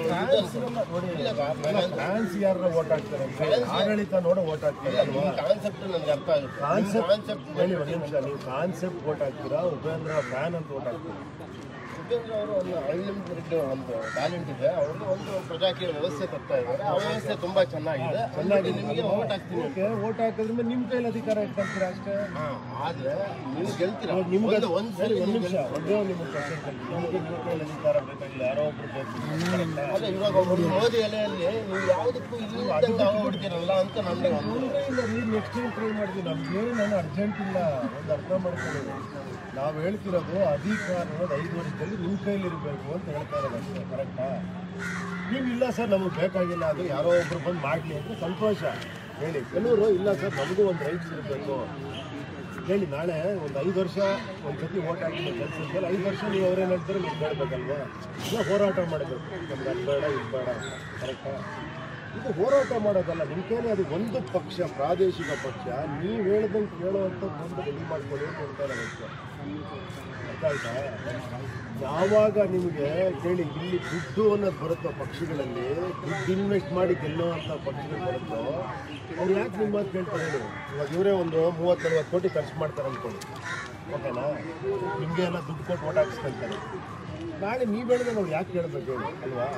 Speaker 1: ಒಂದು ಫ್ಯಾನ್ಸ್ ಯಾರನ್ನ ಓಟ್ ಹಾಕ್ತಾರೆ ಅಂತ ಆಡಳಿತ ನೋಡೋ ಓಟ್ ಹಾಕ್ತಾರೆ ಅಲ್ವಾ ಕಾನ್ಸೆಪ್ಟ್ ನನಗೆ ಅರ್ಥ ಆಗುತ್ತೆ ಕಾನ್ಸೆಪ್ಟ್ ಕಾನ್ಸೆಪ್ಟ್ ಹೇಳಿ ಒಂದು ನಿಮಿಷ ನೀವು ಕಾನ್ಸೆಪ್ಟ್ ಓಟ್ ಹಾಕ್ತೀರಾ ಉಪೇಂದ್ರ ಫ್ಯಾನ್ ಅಂತ ಓಟ್ ಹಾಕ್ತೀರಾ
Speaker 7: ಉಪೇಂದ್ರ ಅವರು ಒಂದು ಅನ್ಲಿಮಿಟೆಡ್ ಒಂದು ಟ್ಯಾಲೆಂಟ್ ಇದೆ ಅವ್ರಿಗೆ ಒಂದು ಪ್ರಜಾಕೀಯ ವ್ಯವಸ್ಥೆ ತರ್ತಾ ಇದ್ದಾರೆ ಆ ವ್ಯವಸ್ಥೆ ತುಂಬಾ ಚೆನ್ನಾಗಿದೆ ಚೆನ್ನಾಗಿ ನಿಮಗೆ ಓಟ್ ಹಾಕ್ತೀನಿ
Speaker 1: ಓಟ್ ಹಾಕಿದ್ರೆ ನಿಮ್ಮ ಕೈಲಿ ಅಧಿಕಾರ ಇಟ್ಕೊಂತೀರಾ ಅಷ್ಟೇ
Speaker 7: ಹಾ, ಆದ್ರೆ ನೀವು ಗೆಲ್ತೀರಾ
Speaker 1: ನಿಮ್ಗೆ
Speaker 7: ಒಂದು ಒಂದ್ ಸರಿ
Speaker 1: ಒಂದು
Speaker 7: ನೀವು
Speaker 1: ನಿಮಿಷ ಒಂದೇ ಒಂದು ನಿಮಿಷ question ಕೇಳ್ತೀನಿ. ನಿಮ್ಗೆ ನಿಮ್ಮ ಕೈಲಿ ಅಧಿಕಾರ ಬೇಕಾಗಿಲ್ಲ ಯಾರೋ ಒಬ್ರು ಬೇಕು
Speaker 7: ಅದೇ ಇವಾಗ ಒಬ್ರು ಮೋದಿ ಎಲೆಯಲ್ಲಿ ನೀವು ಯಾವುದಕ್ಕೂ ಇಲ್ಲದಂಗೆ ಆಗ್ಬಿಡ್ತೀರಲ್ಲ ಅಂತ ನನಗೆ ಒಂದು
Speaker 1: ಇಲ್ಲ ನೀರು ನೆಕ್ಸ್ಟ್ ಟೈಮ್ ಟ್ರೈ ಮಾಡ್ತೀವಿ ನಮ್ಗೆ ನಾನು ಅರ್ಜೆಂಟ್ ಇಲ್ಲ ಒಂದು ಅರ್ಥ ಮಾಡ್ಕೊಳ್ಳೋದು ನಾವು ಹೇಳ್ತಿರೋದು ಅಧಿಕಾರ ಅನ್ನೋದು ಐದು ವರ್ಷದಲ್ಲಿ ನಿಮ್ಮ ಕೈಲಿ ಇರಬೇಕು ಅಂತ ಹೇಳ್ತಾ ಇರೋದು ಅಷ್ಟೇ ಕರೆಕ್ಟಾ ನೀವು ಇಲ್ಲ ಸರ್ ನಮಗೆ ಬೇಕಾಗಿಲ್ಲ ಅದು ಯಾರೋ ಒಬ್ರು ಬಂದು ಮಾಡಲಿ ಅಂದರೆ ಸಂತೋಷ ಹೇಳಿ ಕೆಲವರು ಇಲ್ಲ ಸರ್ ನಮಗೂ ಒಂದು ರೈಟ್ಸ್ ಇರಬೇಕು ಹೇಳಿ ನಾಳೆ ಒಂದು ಐದು ವರ್ಷ ಒಂದು ಸತಿ ಓಟ್ ಹಾಕಿದ ಕೆಲಸ ಇದೆಯಲ್ಲ ಐದು ವರ್ಷ ನೀವು ಅವ್ರೇನು ಹೇಳ್ತಾರೆ ನೀವು ಬೇಡಬೇಕಲ್ವಾ ಇಲ್ಲ ಹೋರಾಟ ಮಾಡಬೇಕು ನಮ್ಗೆ ಅದು ಬೇಡ ಇದು ಬೇಡ ಅಂತ ಕರೆಕ್ಟಾ ಇದು ಹೋರಾಟ ಮಾಡೋದಲ್ಲ ನಿಮ್ಮ ಕೈಲಿ ಅದು ಒಂದು ಪಕ್ಷ ಪ್ರಾದೇಶಿಕ ಪಕ್ಷ ನೀವು ಹೇಳ್ದಂಗೆ ಕೇಳುವಂಥ ಒಂದು ರೆಡಿ ಮಾಡ್ಕೊಳ್ಳಿ ಅಂತ ಹೇಳ್ತಾರೆ ಅದಕ್ಕೆ ಅರ್ಥ ಆಯ್ತಾ ಯಾವಾಗ ನಿಮಗೆ ಕೇಳಿ ಇಲ್ಲಿ ದುಡ್ಡು ಅನ್ನೋದು ಬರುತ್ತೋ ಪಕ್ಷಗಳಲ್ಲಿ ದುಡ್ಡು ಇನ್ವೆಸ್ಟ್ ಮಾಡಿ ಗೆಲ್ಲುವಂಥ ಪಕ್ಷಗಳು ಬರುತ್ತೋ ಅವ್ರು ಯಾಕೆ ನಿಮ್ಮ ಮಾತು ಕೇಳ್ತಾರೆ ಹೇಳಿ ಇವಾಗ ಇವರೇ ಒಂದು ಮೂವತ್ತು ನಲ್ವತ್ತು ಕೋಟಿ ಖರ್ಚು ಮಾಡ್ತಾರೆ ಅಂದ್ಕೊಳ್ಳಿ ಓಕೆನಾ ನಿಮಗೆ ಎಲ್ಲ ದುಡ್ಡು ಕೊಟ್ಟು ಓಟ್ ಹಾಕಿಸ್ಕೊಂತಾರೆ ನಾಳೆ ನೀವು ಹೇಳಿದ್ರೆ ನಾವು ಯಾಕೆ ಕೇಳಬೇಕು ಹೇಳಿ ಅಲ್ವಾ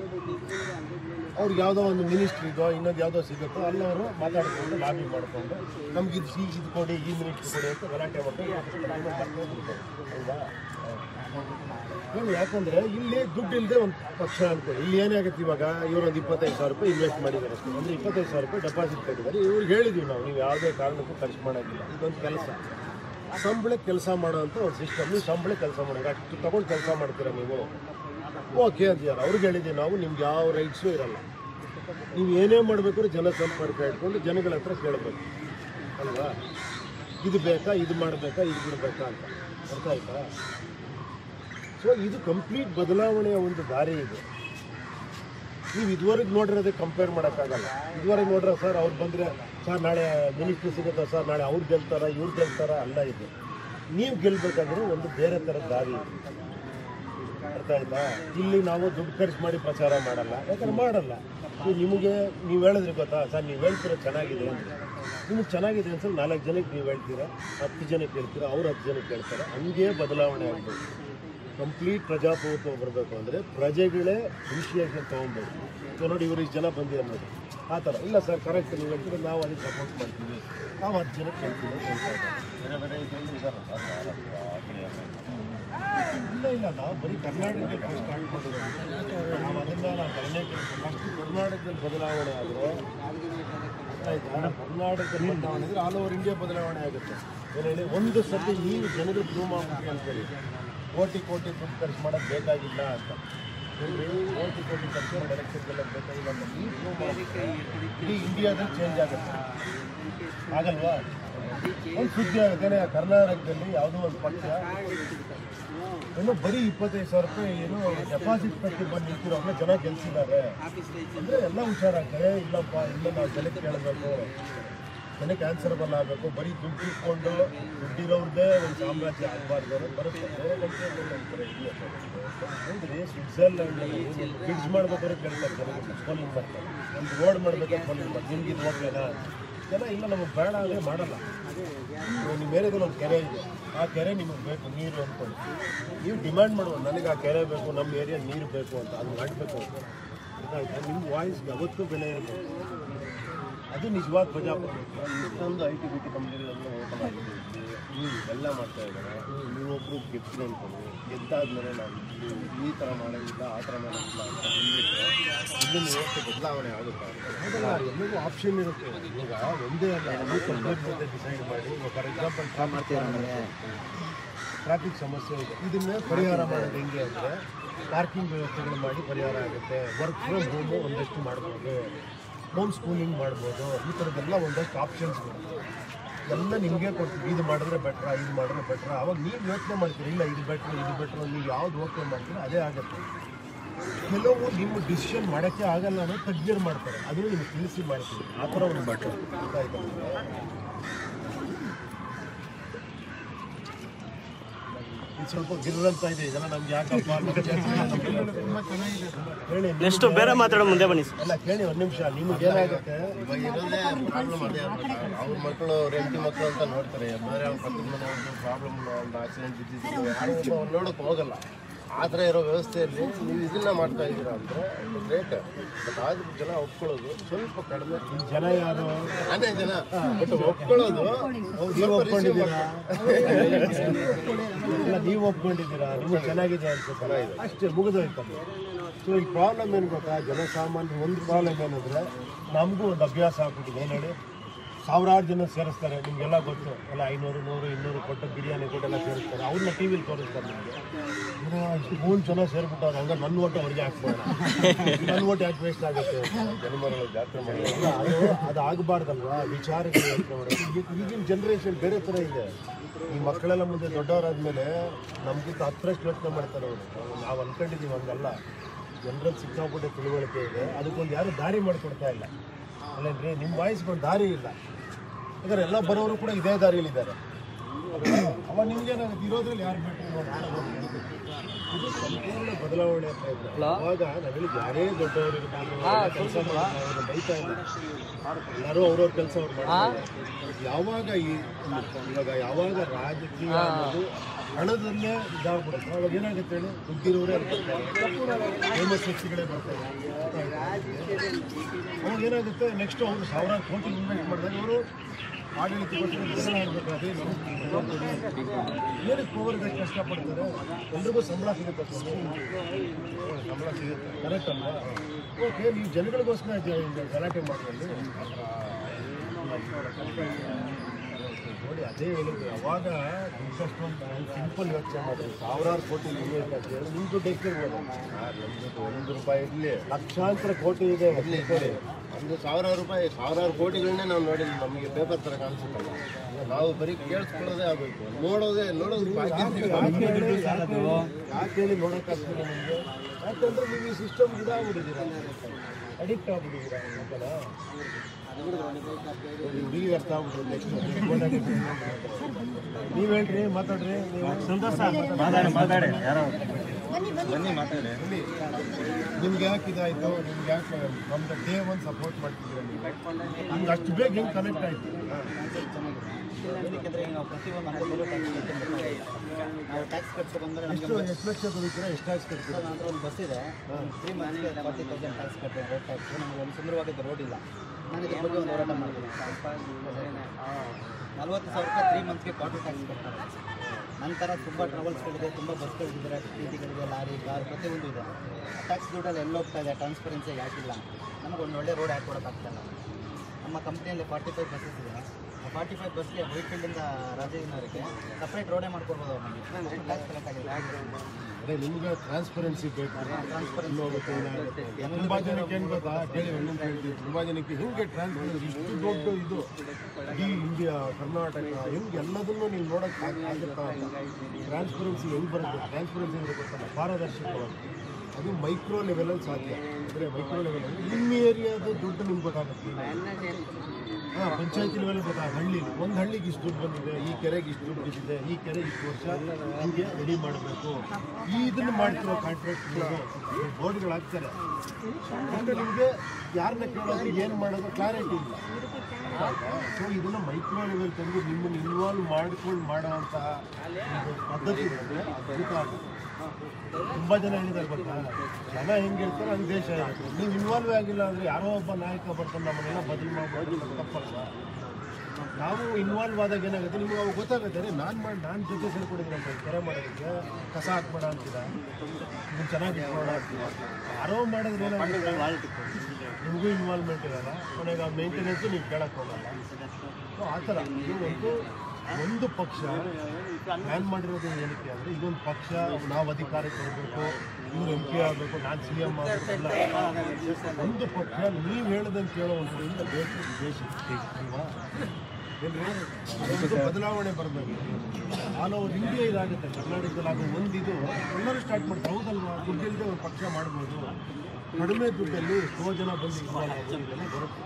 Speaker 1: ಅವ್ರಿಗೆ ಯಾವುದೋ ಒಂದು ಮಿನಿಸ್ಟ್ರಿಗೋ ಇನ್ನೊಂದು ಯಾವುದೋ ಸಿಗುತ್ತೋ ಅಲ್ಲಿ ಅವರು ಮಾತಾಡ್ಕೊಂಡು ಲಾಬಿ ಮಾಡಿಕೊಂಡು ನಮ್ಗೆ ಇದು ಸಿ- ಇದು ಕೊಡಿ ಈ ಮಿನಿಸ್ಟ್ರಿ ಕೊಡಿ ಅಂತ ಗಲಾಟೆ ಮಾಡ್ಕೊಂಡು ಅಲ್ವಾ ಹೇಳಿ ಯಾಕಂದ್ರೆ ಇಲ್ಲಿ ದುಡ್ಡು ಇಲ್ಲದೆ ಒಂದು ಪಕ್ಷ ಅನ್ಕೊಳ್ಳಿ ಇಲ್ಲಿ ಏನಾಗುತ್ತೆ ಇವಾಗ ಇವರೊಂದು ಇಪ್ಪತ್ತೈದು ಸಾವಿರ ರೂಪಾಯಿ ಇನ್ವೆಸ್ಟ್ ಮಾಡಿದ್ದಾರೆ ಅಷ್ಟೇ ಅಂದರೆ ಇಪ್ಪತ್ತೈದು ಸಾವಿರ ರೂಪಾಯಿ ಡೆಪಾಸಿಟ್ ಕಟ್ಟಿದ್ದಾರೆ ಇವ್ರಿಗೆ ಹೇಳಿದ್ದೀವಿ ನಾವು ನೀವು ಯಾವುದೇ ಕಾರಣಕ್ಕೂ ಖರ್ಚು ಮಾಡೋಂಗಿಲ್ಲ ಇದೊಂದು ಕೆಲಸ ಸಂಬಳಕ್ಕೆ ಕೆಲಸ ಮಾಡೋಂಥ ಒಂದು ಸಿಸ್ಟಮ್ ನೀವು ಸಂಬಳಕ್ಕೆ ಕೆಲಸ ಮಾಡೋದು ಅಷ್ಟು ತಗೊಂಡು ಕೆಲಸ ಮಾಡ್ತೀರಾ ನೀವು ಓಕೆ ಅಂತೀರ ಅವ್ರಿಗೆ ಹೇಳಿದ್ದೀವಿ ನಾವು ನಿಮ್ಗೆ ಯಾವ ರೈಟ್ಸು ಇರಲ್ಲ ನೀವು ಏನೇ ಮಾಡಬೇಕಾದ್ರೂ ಜನ ಸಂಪರ್ಕ ಇಟ್ಕೊಂಡು ಜನಗಳ ಹತ್ರ ಕೇಳಬೇಕು ಅಲ್ವಾ ಇದು ಬೇಕಾ ಇದು ಮಾಡಬೇಕಾ ಇದು ಬಿಡಬೇಕಾ ಅಂತ ಅರ್ಥ ಆಯ್ತಾ ಸೊ ಇದು ಕಂಪ್ಲೀಟ್ ಬದಲಾವಣೆಯ ಒಂದು ದಾರಿ ಇದು ನೀವು ಇದುವರೆಗೆ ನೋಡಿರೋದೇ ಕಂಪೇರ್ ಮಾಡೋಕ್ಕಾಗಲ್ಲ ಇದುವರೆಗೆ ನೋಡ್ರೆ ಸರ್ ಅವ್ರು ಬಂದರೆ ಸರ್ ನಾಳೆ ಮಿನಿಸ್ಟ್ರಿ ಸಿಗುತ್ತಾ ಸರ್ ನಾಳೆ ಅವ್ರು ಗೆಲ್ತಾರ ಇವ್ರು ಗೆಲ್ತಾರ ಅಲ್ಲ ಇದು ನೀವು ಗೆಲ್ಬೇಕಾದ್ರೆ ಒಂದು ಬೇರೆ ಥರದ ದಾರಿ ಇದೆ ಅರ್ಥ ಆಯ್ತಾ ಇಲ್ಲಿ ನಾವು ದುಡ್ಡು ಖರ್ಚು ಮಾಡಿ ಪ್ರಚಾರ ಮಾಡಲ್ಲ ಯಾಕಂದ್ರೆ ಮಾಡಲ್ಲ ಈಗ ನಿಮಗೆ ನೀವು ಹೇಳಿದ್ರಿ ಗೊತ್ತಾ ಸರ್ ನೀವು ಹೇಳ್ತೀರಾ ಚೆನ್ನಾಗಿದೆ ಅಂತ ನಿಮಗೆ ಚೆನ್ನಾಗಿದೆ ಅನ್ಸಲ್ಲಿ ನಾಲ್ಕು ಜನಕ್ಕೆ ನೀವು ಹೇಳ್ತೀರಾ ಹತ್ತು ಜನಕ್ಕೆ ಹೇಳ್ತೀರಾ ಅವ್ರು ಹತ್ತು ಜನಕ್ಕೆ ಹೇಳ್ತಾರೆ ಹಂಗೆ ಬದಲಾವಣೆ ಆಗಬೇಕು ಕಂಪ್ಲೀಟ್ ಪ್ರಜಾಪ್ರಭುತ್ವ ಬರಬೇಕು ಅಂದರೆ ಪ್ರಜೆಗಳೇ ಇನಿಷಿಯೇಷನ್ ತೊಗೊಬೇಕು ಸೊ ನೋಡಿ ಇವರು ಇಷ್ಟು ಜನ ಬಂದಿದ್ದಾರೆ ನೋಡಿ ಆ ಥರ ಇಲ್ಲ ಸರ್ ಕರೆಕ್ಟ್ ನೀವು ಹೇಳ್ತೀರಾ ನಾವು ಅದಕ್ಕೆ ಸಪೋರ್ಟ್ ಮಾಡ್ತೀವಿ ನಾವು ಹತ್ತು ಜನಕ್ಕೆ ಹೇಳ್ತೀವಿ ಅಂತ ಹೇಳ್ತಾ ಇದ್ದಾರೆ ಬೇರೆ ಬೇರೆ ಇದರಲ್ಲಿ ಇದಾರಲ್ಲ ಇಲ್ಲ ಇಲ್ಲ ನಾವು ಬರೀ ಕರ್ನಾಟಕದಲ್ಲಿ ಸ್ಟಾರ್ಟ್ ಮಾಡಿರೋದು ನಾವು ಅದನ್ನ ನಾವು ಗಣನೆ ಫಸ್ಟ್ ಕರ್ನಾಟಕದಲ್ಲಿ ಬದಲಾವಣೆ ಆದರೆ ಆಯ್ತಾ ಕರ್ನಾಟಕದಲ್ಲಿ ಬದಲಾವಣೆ ಅಂದರೆ ಆಲ್ ಓವರ್ ಇಂಡಿಯಾ ಬದಲಾವಣೆ ಆಗುತ್ತೆ ಏನು ಹೇಳಿ ಒಂದು ಸತಿ ನೀವು ಜನರು ಪ್ರೂವ್ ಮಾಡ್ಬಿಟ್ಟು ಅಂತೇಳಿ ಕೋಟಿ ಕೋಟಿ ದುಡ್ಡು ಖರ್ಚು ಮಾಡೋದು ಬೇಕಾಗಿಲ್ಲ ಅಂತ ಏನ್ರಿ ಕೋಟಿ ಕೋಟಿ ಖರ್ಚು ಮಾಡಿ ಎಲೆಕ್ಷನ್ಗೆಲ್ಲ ಬೇಕಾಗಿಲ್ಲ ಅಂತ ನೀವು ಪ್ರೂವ್ ಮಾಡಿಬಿಟ್ರೆ ಇಡೀ ಇಂಡಿಯಾದಲ್ಲಿ ಚೇಂಜ್ ಆಗುತ್ತೆ ಆಗಲ್ವಾ ಒಂದು ಸುದ್ದಿ ಆಗುತ್ತೆ ಕರ್ನಾಟಕದಲ್ಲಿ ಯಾವುದೋ ಒಂದು ಪಕ್ಷ ಏನೋ ಬರೀ ಇಪ್ಪತ್ತೈದು ಸಾವಿರ ರೂಪಾಯಿ ಏನು ಡೆಪಾಸಿಟ್ ಕಟ್ಟಿ ಬಂದು ನಿಂತಿರೋವಾಗ ಜನ ಗೆಲ್ಸಿದ್ದಾರೆ ಅಂದರೆ ಎಲ್ಲ ಹುಷಾರಾಗ್ತಾರೆ ಇಲ್ಲಪ್ಪ ಇಲ್ಲ ನಾವು ಜನಕ್ಕೆ ಕೇಳಬೇಕು ಜನಕ್ಕೆ ಆನ್ಸರಬಲ್ ಆಗಬೇಕು ಬರೀ ದುಡ್ಡು ಇಟ್ಕೊಂಡು ದುಡ್ಡಿರೋರ್ದೇ ಒಂದು ಸಾಮ್ರಾಜ್ಯ ಆಗಬಾರ್ದು ಅನ್ನೋದು ಬರುತ್ತೆ ಬೇರೆ ಕಂಟ್ರಿಯಲ್ಲಿ ಅಂತಾರೆ ಹೌದ್ರಿ ಸ್ವಿಟ್ಜರ್ಲ್ಯಾಂಡಲ್ಲಿ ಬ್ರಿಡ್ಜ್ ಮಾಡ್ಬೇಕಾದ್ರೆ ಕೇಳ್ತಾರೆ ಜನಕ್ಕೆ ಪೋಲಿಂಗ್ ಮಾಡ್ತಾರೆ ಒಂದು ರೋಡ್ ಮಾಡ್ಬೇಕಾದ್ರೆ ಪೋಲಿಂಗ್ ಮಾಡ್ತಾರೆ ನಿಮ್ಗೆ ಇದು ಓಕೆನಾ ಜನ ಇಲ್ಲ ನಮಗೆ ಬೇಡ ಅಂದರೆ ಮಾಡಲ್ಲ ನಿಮ್ಮ ಏರಿಯಾದಲ್ಲಿ ಒಂದು ಕೆರೆ ಇದೆ ಆ ಕೆರೆ ನಿಮಗೆ ಬೇಕು ನೀರು ಅಂದ್ಕೊಂಡು ನೀವು ಡಿಮ್ಯಾಂಡ್ ಮಾಡ್ಬೋದು ನನಗೆ ಆ ಕೆರೆ ಬೇಕು ನಮ್ಮ ಏರಿಯಾ ನೀರು ಬೇಕು ಅಂತ ಅದು ಮಾಡಬೇಕು ಅಂತ ಗೊತ್ತಾಯ್ತಾ ನಿಮ್ಮ ವಾಯ್ಸ್ ಯಾವತ್ತೂ ಬೆಲೆ ಇರಬೇಕು ಅದು ನಿಜವಾದ ಪ್ರಜಾಪ್ರಭುತ್ವ ಇಷ್ಟೊಂದು ಐ ಟಿ ಬಿ ಟಿ ಕಂಪ್ನಿಗಳೆಲ್ಲ ಓಪನ್ ಆಗಿದೆ ನೀವು ಎಲ್ಲ ಮಾಡ್ತಾ ಇದ್ದಾರೆ ನೀವೊಬ್ಬರು ಗೆದ್ದಿರಿ ಅಂದ್ಕೊಂಡು ಗೆದ್ದಾದ್ಮೇಲೆ ನಾವು ಇದು ಈ ಥರ ಮಾಡೋಂಗಿಲ್ಲ ಆ ಥರ ಮಾಡೋಂಗಿಲ್ಲ ಅಂತ ಬಂದ್ಬಿಟ್ರೆ ಇದನ್ನು ವ್ಯವಸ್ಥೆ ಬದಲಾವಣೆ ಆಗುತ್ತೆ ಅದಲ್ಲ ಎಲ್ಲರಿಗೂ ಆಪ್ಷನ್ ಇರುತ್ತೆ ಈಗ ಒಂದೇ ಅಲ್ಲ ಅದು ಕಂಪ್ಲೀಟ್ ಡಿಸೈಡ್ ಮಾಡಿ ಫಾರ್ ಎಕ್ಸಾಂಪಲ್ ಟ್ರಾಫಿಕ್ ಸಮಸ್ಯೆ ಇದೆ ಇದನ್ನ ಪರಿಹಾರ ಮಾಡೋದು ಹೆಂಗೆ ಅಂದರೆ ಪಾರ್ಕಿಂಗ್ ವ್ಯವಸ್ಥೆಗಳು ಮಾಡಿ ಪರಿಹಾರ ಆಗುತ್ತೆ ವರ್ಕ್ ಫ್ರಮ್ ಹೋಮು ಒಂದಷ್ಟು ಮಾಡ್ಬೋದು ಹೋಮ್ ಸ್ಕೂಲಿಂಗ್ ಮಾಡ್ಬೋದು ಈ ಥರದ್ದೆಲ್ಲ ಒಂದಷ್ಟು ಆಪ್ಷನ್ಸ್ಗಳು ಎಲ್ಲ ನಿಮಗೆ ಕೊಡ್ತೀವಿ ಇದು ಮಾಡಿದ್ರೆ ಬೆಟ್ರಾ ಇದು ಮಾಡಿದ್ರೆ ಬೆಟ್ರಾ ಅವಾಗ ನೀವು ಯೋಚನೆ ಮಾಡ್ತೀರಿ ಇಲ್ಲ ಇದು ಬೆಟ್ರು ಇದು ಬೆಟ್ರು ನೀವು ಯಾವ್ದು ಓಕೆ ಮಾಡ್ತೀರಿ ಅದೇ ಆಗುತ್ತೆ ಕೆಲವು ನಿಮ್ಮ ಡಿಸಿಷನ್ ಮಾಡೋಕ್ಕೆ ಆಗಲ್ಲ ಅನ್ನೋ ತಜ್ಞರು ಮಾಡ್ತಾರೆ ಅದನ್ನು ನಿಮ್ಗೆ ತಿಳಿಸಿ ಮಾಡ್ತೀವಿ ಆ ಥರ ಒಂದು ಬೆಟ್ರು ಗೊತ್ತಾಯ್ತಾ ನಿಮ್ಗೆ? ಇದು ಸ್ವಲ್ಪ ಗಿರ್ರಂತ ಇದೆ ಇದೆಲ್ಲ ನಮ್ಗೆ ಯಾಕಪ್ಪ ಹೇಳಿ
Speaker 8: ನೆಕ್ಸ್ಟ್ ಬೇರೆ ಮಾತಾಡೋ ಮುಂದೆ ಬನ್ನಿ ಸರ್
Speaker 1: ಅಲ್ಲ ಕೇಳಿ ಒಂದು ನಿಮಿಷ ನಿಮ್ಗೆ ಏನಾಗುತ್ತೆ
Speaker 7: ಇವಾಗ ಇರೋದೇ ಪ್ರಾಬ್ಲಮ್ ಅದೇ ಅವ್ರ ಮಕ್ಕಳು ಅವ್ರ ಹೆಂಡತಿ ಮಕ್ಕಳು ಅಂತ ನೋಡ್ತಾರೆ ಬೇರೆ ಅವ್ರ ಪಕ್ಕದ ಮನೆ ಒಂದು ಪ್ರಾಬ್ಲಮ್ ಒಂದು ಆಕ್ಸಿಡೆಂಟ್ ಬಿದ್ದಿದ್ದು ಯಾರು ಅವ್ರು ನೋಡೋಕೆ ಹೋಗಲ್ಲ ಆ ಥರ ಇರೋ ವ್ಯವಸ್ಥೆಯಲ್ಲಿ ನೀವು ಇದನ್ನ ಮಾಡ್ತಾ ಇದ್ದೀರಾ ಅಂದರೆ ಗ್ರೇಟ್ ಬಟ್ ಆದ್ರೂ ಜನ ಒಪ್ಕೊಳ್ಳೋದು ಸ್ವಲ್ಪ ಕಡಿಮೆ
Speaker 1: ಜನ ಯಾರು
Speaker 7: ಅದೇ ಜನ ಬಟ್ ಒಪ್ಕೊಳ್ಳೋದು
Speaker 1: ನೀವು ಒಪ್ಕೊಂಡಿದ್ದೀರಾ ಇಲ್ಲ ನೀವು ಒಪ್ಕೊಂಡಿದ್ದೀರಾ ನಿಮ್ಗೆ ಚೆನ್ನಾಗಿದೆ ಅನ್ಸುತ್ತಲ್ಲ ಅಷ್ಟೇ ಮುಗಿದೋಯ್ತಲ್ಲ ಸೊ ಈ ಪ್ರಾಬ್ಲಮ್ ಏನು ಗೊತ್ತಾ ಜನಸಾಮಾನ್ಯ ಒಂದು ಪ್ರಾಬ್ಲಮ್ ಏನಂದ್ರೆ ನಮಗೂ ಒಂದು ಅಭ್ಯಾಸ ಆಗ್ಬಿಟ್ಟಿದೆ ಏನು ಹೇಳಿ ಸಾವಿರಾರು ಜನ ಸೇರಿಸ್ತಾರೆ ನಿಮಗೆಲ್ಲ ಗೊತ್ತು ಎಲ್ಲ ಐನೂರು ನೂರು ಇನ್ನೂರು ಕೊಟ್ಟು ಬಿರಿಯಾನಿ ಕೊಟ್ಟೆಲ್ಲ ಸೇರಿಸ್ತಾರೆ ಅವ್ರನ್ನ ಟಿ ವಿಲಿ ತೋರಿಸ್ತಾರೆ ನಿಮಗೆ ಇಷ್ಟು ಮೂರು ಜನ ಸೇರ್ಬಿಟ್ಟವ್ರು ಹಂಗ ನನ್ನ ಓಟು ಅವ್ರಿಗೆ ಹಾಕ್ಬೋಣ ನನ್ನ ಓಟ್ ಯಾಕೆ ವೇಸ್ಟ್ ಆಗುತ್ತೆ
Speaker 7: ಜನಮರಳು ಜಾತ್ರೆ ಮಾಡಿ
Speaker 1: ಅಲ್ಲ, ಅದು ಅದು ಆಗಬಾರ್ದಲ್ವಾ ವಿಚಾರಗಳು ಯೋಚನೆ ಮಾಡೋದು ಈಗ- ಈಗಿನ ಜನ್ರೇಷನ್ ಬೇರೆ ಥರ ಇದೆ ಈ ಮಕ್ಕಳೆಲ್ಲ ಮುಂದೆ ದೊಡ್ಡವರಾದ್ಮೇಲೆ ನಮ್ಗಿಂತ ಹತ್ತರಷ್ಟು ಯೋಚನೆ ಮಾಡ್ತಾರೆ ಅವರು ನಾವು ಅನ್ಕೊಂಡಿದ್ದೀವಿ ಹಂಗಲ್ಲ ಜನರಲ್ಲಿ ಸಿಕ್ಕಾಪಟ್ಟೆ ತಿಳುವಳಿಕೆ ಇದೆ ಅದಕ್ಕೊಂದು ಯಾರು ದಾರಿ ಮಾಡಿಕೊಡ್ತಾ ಇಲ್ಲ ಅಲ್ಲೇನ್ರಿ ನಿಮ್ಮ ವಾಯ್ಸ್ಗೊಂದು ದಾರಿ ಇಲ್ಲ ಯಾಕಂದ್ರೆ ಎಲ್ಲ ಬರೋರು ಕೂಡ ಇದೇ ದಾರಿಯಲ್ಲಿದ್ದಾರೆ ಅವ ನಿಮ್ಗೇನಾಗುತ್ತೆ ಇರೋದ್ರಲ್ಲಿ ಯಾರು ಬೇಕು ಇದು ಸಂಪೂರ್ಣ ಬದಲಾವಣೆ ಆಗ್ತಾ ಇದೆ ಅವಾಗ ನಾವೆಲ್ಲಿ ಯಾರೇ ದೊಡ್ಡವರು ಕೆಲಸ ಮಾಡೋರು ಬೈತಾ ಇಲ್ಲ ಎಲ್ಲರೂ ಅವ್ರವ್ರ ಕೆಲಸ ಅವ್ರು ಮಾಡ್ತಾರೆ ಯಾವಾಗ ಈ ಇವಾಗ ಯಾವಾಗ ರಾಜಕೀಯ ಅನ್ನೋದು ಹಣದಲ್ಲೇ ಇದಾಗ್ಬಿಡುತ್ತೆ ಅವಾಗ ಏನಾಗುತ್ತೆ ಹೇಳಿ ದುಡ್ಡಿರೋರೇ ಫೇಮಸ್ ವ್ಯಕ್ತಿಗಳೇ ಬರ್ತಾರೆ ಅವಾಗ ಏನಾಗುತ್ತೆ ನೆಕ್ಸ್ಟ್ ಅವರು ಸಾವಿರಾರು ಕೋಟಿ ಇನ್ವೆಸ್ಟ್ ಮಾಡಿದಾಗ ಇವರು ಆಡಳಿತಕ್ಕೋಸ್ಕರ ಬದಲ ಆಗಬೇಕು ಅದೇ ನಮ್ಮ ಏನಕ್ಕೆ ಪವರ್ಗೆ ಕಷ್ಟಪಡ್ತಾರೆ ಎಲ್ರಿಗೂ ಸಂಬಳ ಸಿಗುತ್ತೆ ಸ್ವಾಮಿ. ಸಂಬಳ ಸಿಗುತ್ತೆ ಕರೆಕ್ಟ್ ಅಲ್ಲ ಓಕೆ ನೀವು ಜನಗಳಿಗೋಸ್ಕರ ಜ- ಇದು ಗಲಾಟೆ ಮಾಡ್ಕೊಂಡು ನೋಡಿ ಅದೇ ಹೇಳಿದ್ದು ಅವಾಗ ದುಡ್ಡಷ್ಟೊಂದು ಸಿಂಪಲ್ ಯೋಚನೆ ಮಾಡಿ ಸಾವಿರಾರು ಕೋಟಿ ಇನ್ವೆಸ್ಟ್ ಆಗ್ತದೆ ನಿಮ್ಮ ದುಡ್ಡು ಎಷ್ಟಿರ್ಬೋದು
Speaker 7: ಒಂದು ರೂಪಾಯಿ ಇರಲಿ
Speaker 1: ಲಕ್ಷಾಂತರ ಕೋಟಿ ಇದೆ
Speaker 7: ಇರಲಿ ಕೊಡಿ ಒಂದು ಸಾವಿರಾರು ರೂಪಾಯಿ ಸಾವಿರಾರು ಕೋಟಿಗಳನ್ನೇ ನಾವು ನೋಡಿಲ್ಲ ನಮಗೆ ಪೇಪರ್ ಥರ ಕಾಣಿಸುತ್ತಲ್ಲ ನಾವು ಬರೀ ಕೇಳಿಸ್ಕೊಳ್ಳೋದೇ ಆಗಬೇಕು ನೋಡೋದೇ ನೋಡೋದು ಬಾಕಿ ಇರ್ತೀವಿ.
Speaker 1: ಯಾಕೆ ಹೇಳಿ ಯಾಕೆ ಹೇಳಿ ನೋಡೋಕ್ಕಾಗ್ತಿಲ್ಲ ನಿಮಗೆ ಯಾಕಂದ್ರೆ ನೀವು ಈ ಸಿಸ್ಟಮ್ ಇದಾಗ್ಬಿಟ್ಟಿದ್ದೀರಾ ಅಡಿಕ್ಟ್ ಆಗ್ಬಿಟ್ಟಿದ್ದೀರಾ ಅಂತಲ್ಲ ಹುಡುಗಿ ಅರ್ಥ ಆಗ್ಬಿಟ್ರು ನೆಕ್ಸ್ಟ್ ನೀವು ಹೇಳ್ರಿ ಮಾತಾಡ್ರಿ ನೀವು ಸಂತೋಷ ಮಾತಾಡಿ ಯಾರೋ ಬನ್ನಿ ಮಾತಾಡಿ ನಿಮ್ಗೆ ಯಾಕೆ ಇದಾಯ್ತು ನಿಮ್ಗೆ ಯಾಕೆ ನಮ್ದು ಡೇ ಒನ್ ಸಪೋರ್ಟ್ ಮಾಡ್ತಿದ್ದೀರಾ ನೀವು ನಿಮ್ಗೆ ಅಷ್ಟು ಬೇಗ ಹೆಂಗೆ ಕನೆಕ್ಟ್ ಆಯ್ತು
Speaker 8: ಯಾಕಂದ್ರೆ ನಾವು ಪ್ರತಿಯೊಂದು ಹಣದಲ್ಲೂ ಟ್ಯಾಕ್ಸ್ ಕಟ್ಕೊಂಡು ನಾವು ಟ್ಯಾಕ್ಸ್ ಕಟ್ಬೇಕಂದ್ರೆ
Speaker 1: ಎಷ್ಟು ಎಷ್ಟು ಲಕ್ಷ ದುಡಿತೀರಾ ಎಷ್ಟು ಟ್ಯಾಕ್ಸ್ ಕಟ್ತೀರಾ
Speaker 8: ನನ್ನ ಹತ್ರ ಒಂದು ಬಸ್ ಇದೆ ತ್ರೀ ಮಂತ್ಸ್ಗೆ ಫಾರ್ಟಿ ತೌಸಂಡ್ ಟ್ಯಾಕ್ಸ್ ಕಟ್ಟಿದೆ ರೋಡ್ ಟ್ಯಾಕ್ಸ್ ನಮಗೆ ಒಂದು ಸುಂದರವಾಗಿದ್ದ ರೋಡ್ ಇಲ್ಲ ನಾನು ಇದ್ರ ಬಗ್ಗೆ ಒಂದು ಹೋರಾಟ ಮಾಡ್ತೀನಿ ನಲ್ವತ್ತು ಸಾವಿರ ರೂಪಾಯಿ ತ್ರೀ ಮಂತ್ಸ್ಗೆ ಕ್ವಾರ್ಟರ್ ಟ್ಯಾಕ್ಸ್ ಕಟ್ತಾರೆ ನಂತರ ತುಂಬ ಟ್ರಾವೆಲ್ಸ್ಗಳಿದೆ ತುಂಬ ಬಸ್ಗಳಿದ್ದಾರೆ ಟಿ ಟಿಗಳಿದೆ ಲಾರಿ ಕಾರ್ ಪ್ರತಿಯೊಂದು ಇದೆ ಟ್ಯಾಕ್ಸ್ ದುಡ್ಡಲ್ಲಿ ಎಲ್ಲ ಹೋಗ್ತಾ ಇದೆ ಟ್ರಾನ್ಸ್ಪರೆನ್ಸಿ ಯಾಕಿಲ್ಲ ನಮಗೆ ಒಂದು ಒಳ್ಳೆ ರೋಡ್ ಹಾಕಿ ಕೊಡೋಕ್ಕಾಗ್ತಾಯಿಲ್ಲ ನಮ್ಮ ಕಂಪ್ನಿಯಲ್ಲಿ ಫಾರ್ಟಿ ಫೈವ್ ಬಸ್ಸಸ್ ಇದೆ ಆ ಫಾರ್ಟಿ ಫೈವ್ ಬಸ್ಗೆ ವೈಟ್ ಫೀಲ್ಡಿಂದ ರಾಜೇಂದ್ರವರಿಗೆ ಸಪ್ರೇಟ್ ರೋಡೇ ಮಾಡ್ಕೊಡ್ಬೋದು ಅವ್ರು ನಮಗೆ ಟ್ಯಾಕ್ಸ್ ಕಲೆಕ್ಟ್ ಆಗಿದೆ
Speaker 1: ಅದೇ ನಿಮ್ಗೆ ಟ್ರಾನ್ಸ್ಪರೆನ್ಸಿ ಬೇಕು ಇನ್ನೊಬ್ಬಕ್ಕೆ ಏನಾಗುತ್ತೆ ತುಂಬಾ ಜನಕ್ಕೆ ಏನು ಗೊತ್ತಾ ಕೇಳಿ ಒಂದೊಂದು ಹೇಳ್ತೀವಿ ತುಂಬಾ ಜನಕ್ಕೆ ಹಿಂಗೆ ಟ್ರಾನ್ಸ್ಪರೆನ್ಸಿ ಇಷ್ಟು ದೊಡ್ಡ ಇದು ಇಡೀ ಇಂಡಿಯಾ ಕರ್ನಾಟಕ ಹೆಂಗೆ ಎಲ್ಲದನ್ನೂ ನೀವು ನೋಡೋಕೆ ಆಗುತ್ತಾ ಅಂತ ಟ್ರಾನ್ಸ್ಪರೆನ್ಸಿ ಹೆಂಗೆ ಬರುತ್ತೆ ಟ್ರಾನ್ಸ್ಪರೆನ್ಸಿ ಅಂದ್ರೆ ಗೊತ್ತಲ್ಲ ಪಾರದರ್ಶಕವಾಗಿ ಅದು ಮೈಕ್ರೋ ಲೆವೆಲಲ್ಲಿ ಸಾಧ್ಯ ಅಂದರೆ ಮೈಕ್ರೋ ಲೆವೆಲಲ್ಲಿ ನಿಮ್ಮ ಏರಿಯಾದ ದುಡ್ಡು ನಿಮ್ಗೆ ಗೊತ್ತಾಗುತ್ತೆ ಹಾಂ ಪಂಚಾಯತಿ ಲೆವೆಲ್ ಗೊತ್ತಾಗ ಹಳ್ಳಿ ಒಂದು ಹಳ್ಳಿಗೆ ಇಷ್ಟು ದುಡ್ಡು ಬಂದಿದೆ ಈ ಕೆರೆಗೆ ಇಷ್ಟು ದುಡ್ಡು ಬಿದ್ದಿದೆ ಈ ಕೆರೆ ಇಷ್ಟು ವರ್ಷ ಹಿಂಗೆ ರೆಡಿ ಮಾಡಬೇಕು ಈ ಇದನ್ನು ಮಾಡ್ತಿರೋ ಕಾಂಟ್ರಾಕ್ಟ್ ಬೋರ್ಡ್ಗಳು ಹಾಕ್ತಾರೆ ಆದರೆ ನಿಮಗೆ ಯಾರನ್ನ ಕೇಳೋದು ಏನು ಮಾಡೋದು ಕ್ಲಾರಿಟಿ ಇಲ್ಲ ಸೊ ಇದನ್ನು ಮೈಕ್ರೋ ಲೆವೆಲ್ ತಂದು ನಿಮ್ಮನ್ನು ಇನ್ವಾಲ್ವ್ ಮಾಡ್ಕೊಂಡು ಮಾಡೋವಂತಹ ಒಂದು ಪದ್ಧತಿ ಇರುತ್ತೆ ಅದ್ಭುತ ಆಗುತ್ತೆ ತುಂಬ ಜನ ಹೇಳಿದ್ದಾರೆ ಗೊತ್ತಾ ಜನ ಹೆಂಗೆ ಹೇಳ್ತಾರೆ ಹಂಗೆ ದೇಶ ಇರುತ್ತೆ ನೀವು ಇನ್ವಾಲ್ವ್ ಆಗಿಲ್ಲ ಅಂದರೆ ಯಾರೋ ಒಬ್ಬ ನಾಯಕ ಬರ್ತಾನೆ ನಮ್ಮನ್ನೆಲ್ಲ ಬದಲು ಮಾಡ್ಬೋದು ಅದು ತಪ್ಪಲ್ವಾ ನಾವು ಇನ್ವಾಲ್ವ್ ಆದಾಗ ಏನಾಗುತ್ತೆ ನಿಮ್ಗೆ ಅವಾಗ ಗೊತ್ತಾಗುತ್ತೆ ಅರೆ ನಾನು ಮಾಡಿ ನಾನು ಜೊತೆ ಸೇರ್ಕೊಂಡಿದ್ದೀನಿ ಅಂತ ಕೆರೆ ಮಾಡೋದಕ್ಕೆ ಕಸ ಹಾಕ್ಬೇಡ ಅಂತೀರ ನೀವು ಚೆನ್ನಾಗಿ ಇಟ್ಕೊಳ್ಳೋಣ ಅಂತೀರ ಯಾರೋ ಮಾಡಿದ್ರೆ ಏನಾಗುತ್ತೆ ನಿಮಗೂ ಇನ್ವಾಲ್ವ್ಮೆಂಟ್ ಇರಲ್ಲ ಕೊನೆಗೆ ಆ ಮೇಂಟೆನೆನ್ಸು ನೀವು ಕೇಳಕ್ಕೆ ಹೋಗಲ್ಲ ಸೊ ಆ ಥರ ಇದು ಒಂದು ಒಂದು ಪಕ್ಷ ಪ್ಲ್ಯಾನ್ ಮಾಡಿರೋದು ಏನಕ್ಕೆ ಅಂದರೆ ಇದೊಂದು ಪಕ್ಷ ನಾವು ಅಧಿಕಾರಕ್ಕೆ ಬರಬೇಕು ಇವ್ರು ಎಂ ಪಿ ಆಗಬೇಕು ನಾನು ಸಿ ಎಮ್ ಆಗಬೇಕಲ್ಲ ಒಂದು ಪಕ್ಷ ನೀವು ಹೇಳ್ದಂಗೆ ಕೇಳೋ ಒಂದು ಬೇಕು ದೇಶ ಅಲ್ವಾ ಏನ್ರಿ ಒಂದು ಬದಲಾವಣೆ ಬರಬೇಕು ಆಲ್ ಓವರ್ ಇಂಡಿಯಾ ಇದಾಗುತ್ತೆ ಕರ್ನಾಟಕದಲ್ಲಿ ಆಗೋ ಒಂದು ಇದು ಎಲ್ಲರೂ ಸ್ಟಾರ್ಟ್ ಮಾಡ್ತಾರೆ ಹೌದಲ್ವಾ ದುಡ್ಡಿಲ್ಲದೆ ಒಂದು ಪಕ್ಷ ಮಾಡ್ಬೋದು ಕಡಿಮೆ ದುಡ್ಡಲ್ಲಿ ಎಷ್ಟೋ ಜನ ಬಂದು ಇನ್ವಾಲ್ವ್ ಆಗೋದು ಇದೆಲ್ಲ ಬರುತ್ತೆ